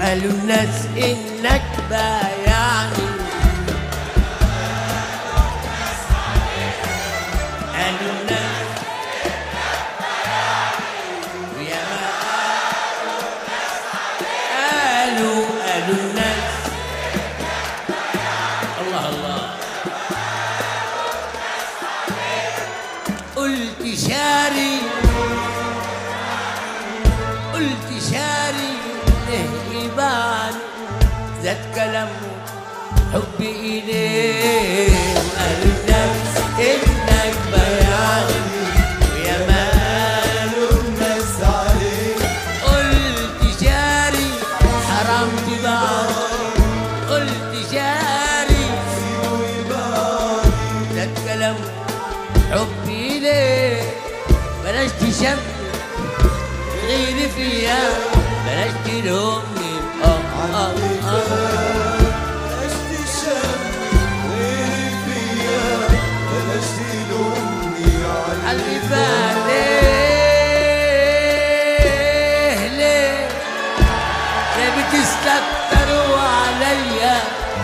قالوا الناس انك بايعني قالوا الناس يا ما قالوا قالوا الناس الله الله قلت شاري قلت شاري ليه يبان زاد كلامه حبي إليه وقال الناس إنك بيان ويا مال الناس عليك قلت شاري حرام تبان قلت شاري زاد كلامه حبي إليه بلاش تشم غيري فيها بلاش تلومني اه اه اه بلاش تشم غيري فيا بلاش تلومني عليك اللي فات ليه ليه ليه بتستكتروا عليا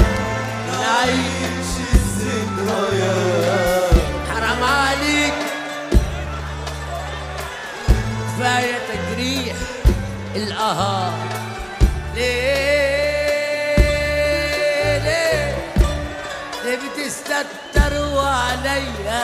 نعيش عيش الذكريات حرام عليك كفاية تجريح القهار ليه ليه ليه بتستكتروا عليا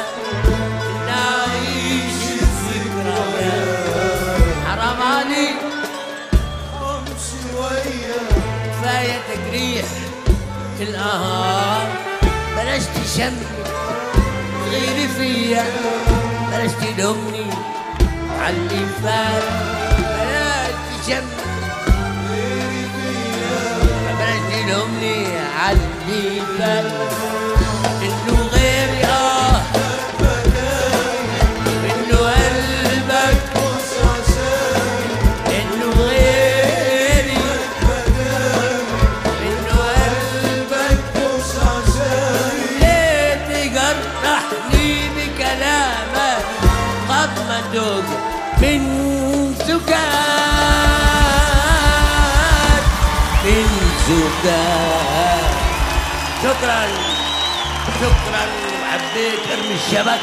نعيش الذكريات حرام عليك امشي وياك كفاية تجريح القهار بلاش تشمي غيري فيا بلاش تلومني عاللي فات بلاش تشمي بلاش تلومني عاللي فات انه غيري اه انه قلبك مش عشان انه غيري انه قلبك مش عشان ليه تجرحني بكلامك قد ما دوق من سكات من سكات شكرا شكرا حبيت ارمي الشبك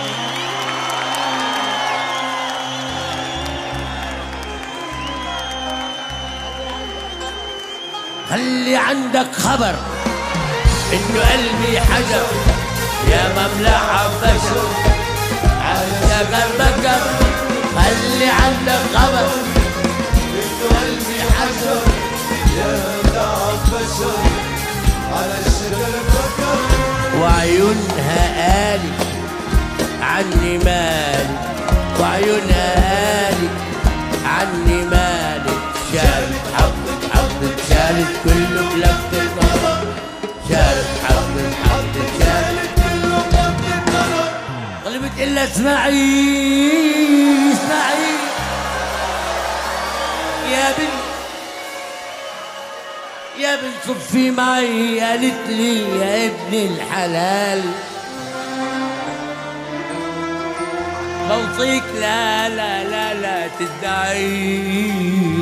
خلي عندك خبر انه قلبي حجر يا مملحة بشر على قلبك خلي عندك خبر انه قلبي حجر يا تعب بشر على الشجر فكر وعيونها قالي عني مالي وعيونها قالي عني مالي شالت حبك حبك شالت كله بلفة نظر شالت حبك حبك شالت كله بلفت نظر قلبت إلا اسمعي اسمعي يا بنت يا بنت صفي معي قالت لي يا ابن الحلال بوصيك لا لا لا لا تدعي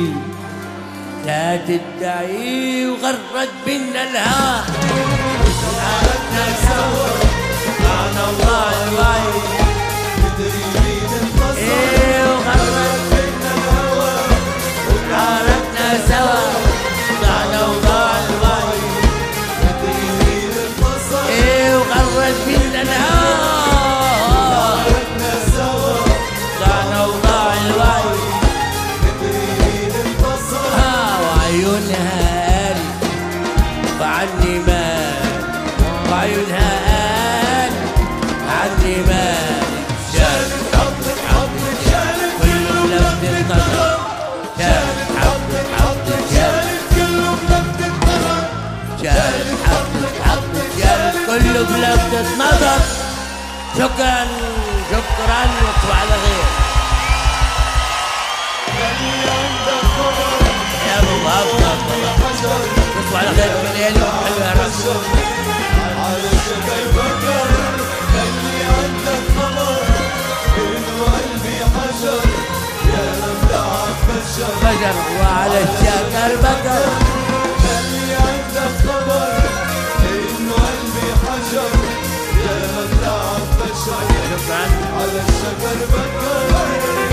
لا تدعي وغرد بينا الها قعدنا سوا معنا الله الوعي تدري مين انتصر ايه وغرد بينا الهوى قعدنا سوا ضعنا وضاع الوعي تدري مين انتصر ايه وغرد بينا الهوى احنا سوا ضعنا وضاع الوعي تدري مين انتصر ها وعيونها قال وعني مال وعيونها قال عني مال شالت حبك حبك شالت كله بلفت النظر شالت حبك حبك شالت كله بلفت نظر شالت حبك حبك شالت كله بلفت نظر شكرا شكرا وتصبح على خير يا ابو بابا تصبح على خير من ليالي حلوه يا رب على الشجر فكر خلي عندك خبر انه قلبي حجر يا مملحة بشر الشجر بقر وعلى الشجر بقر اللي عندك خبر انه قلبي حجر يا من تعب بشر شكرا على الشجر بكر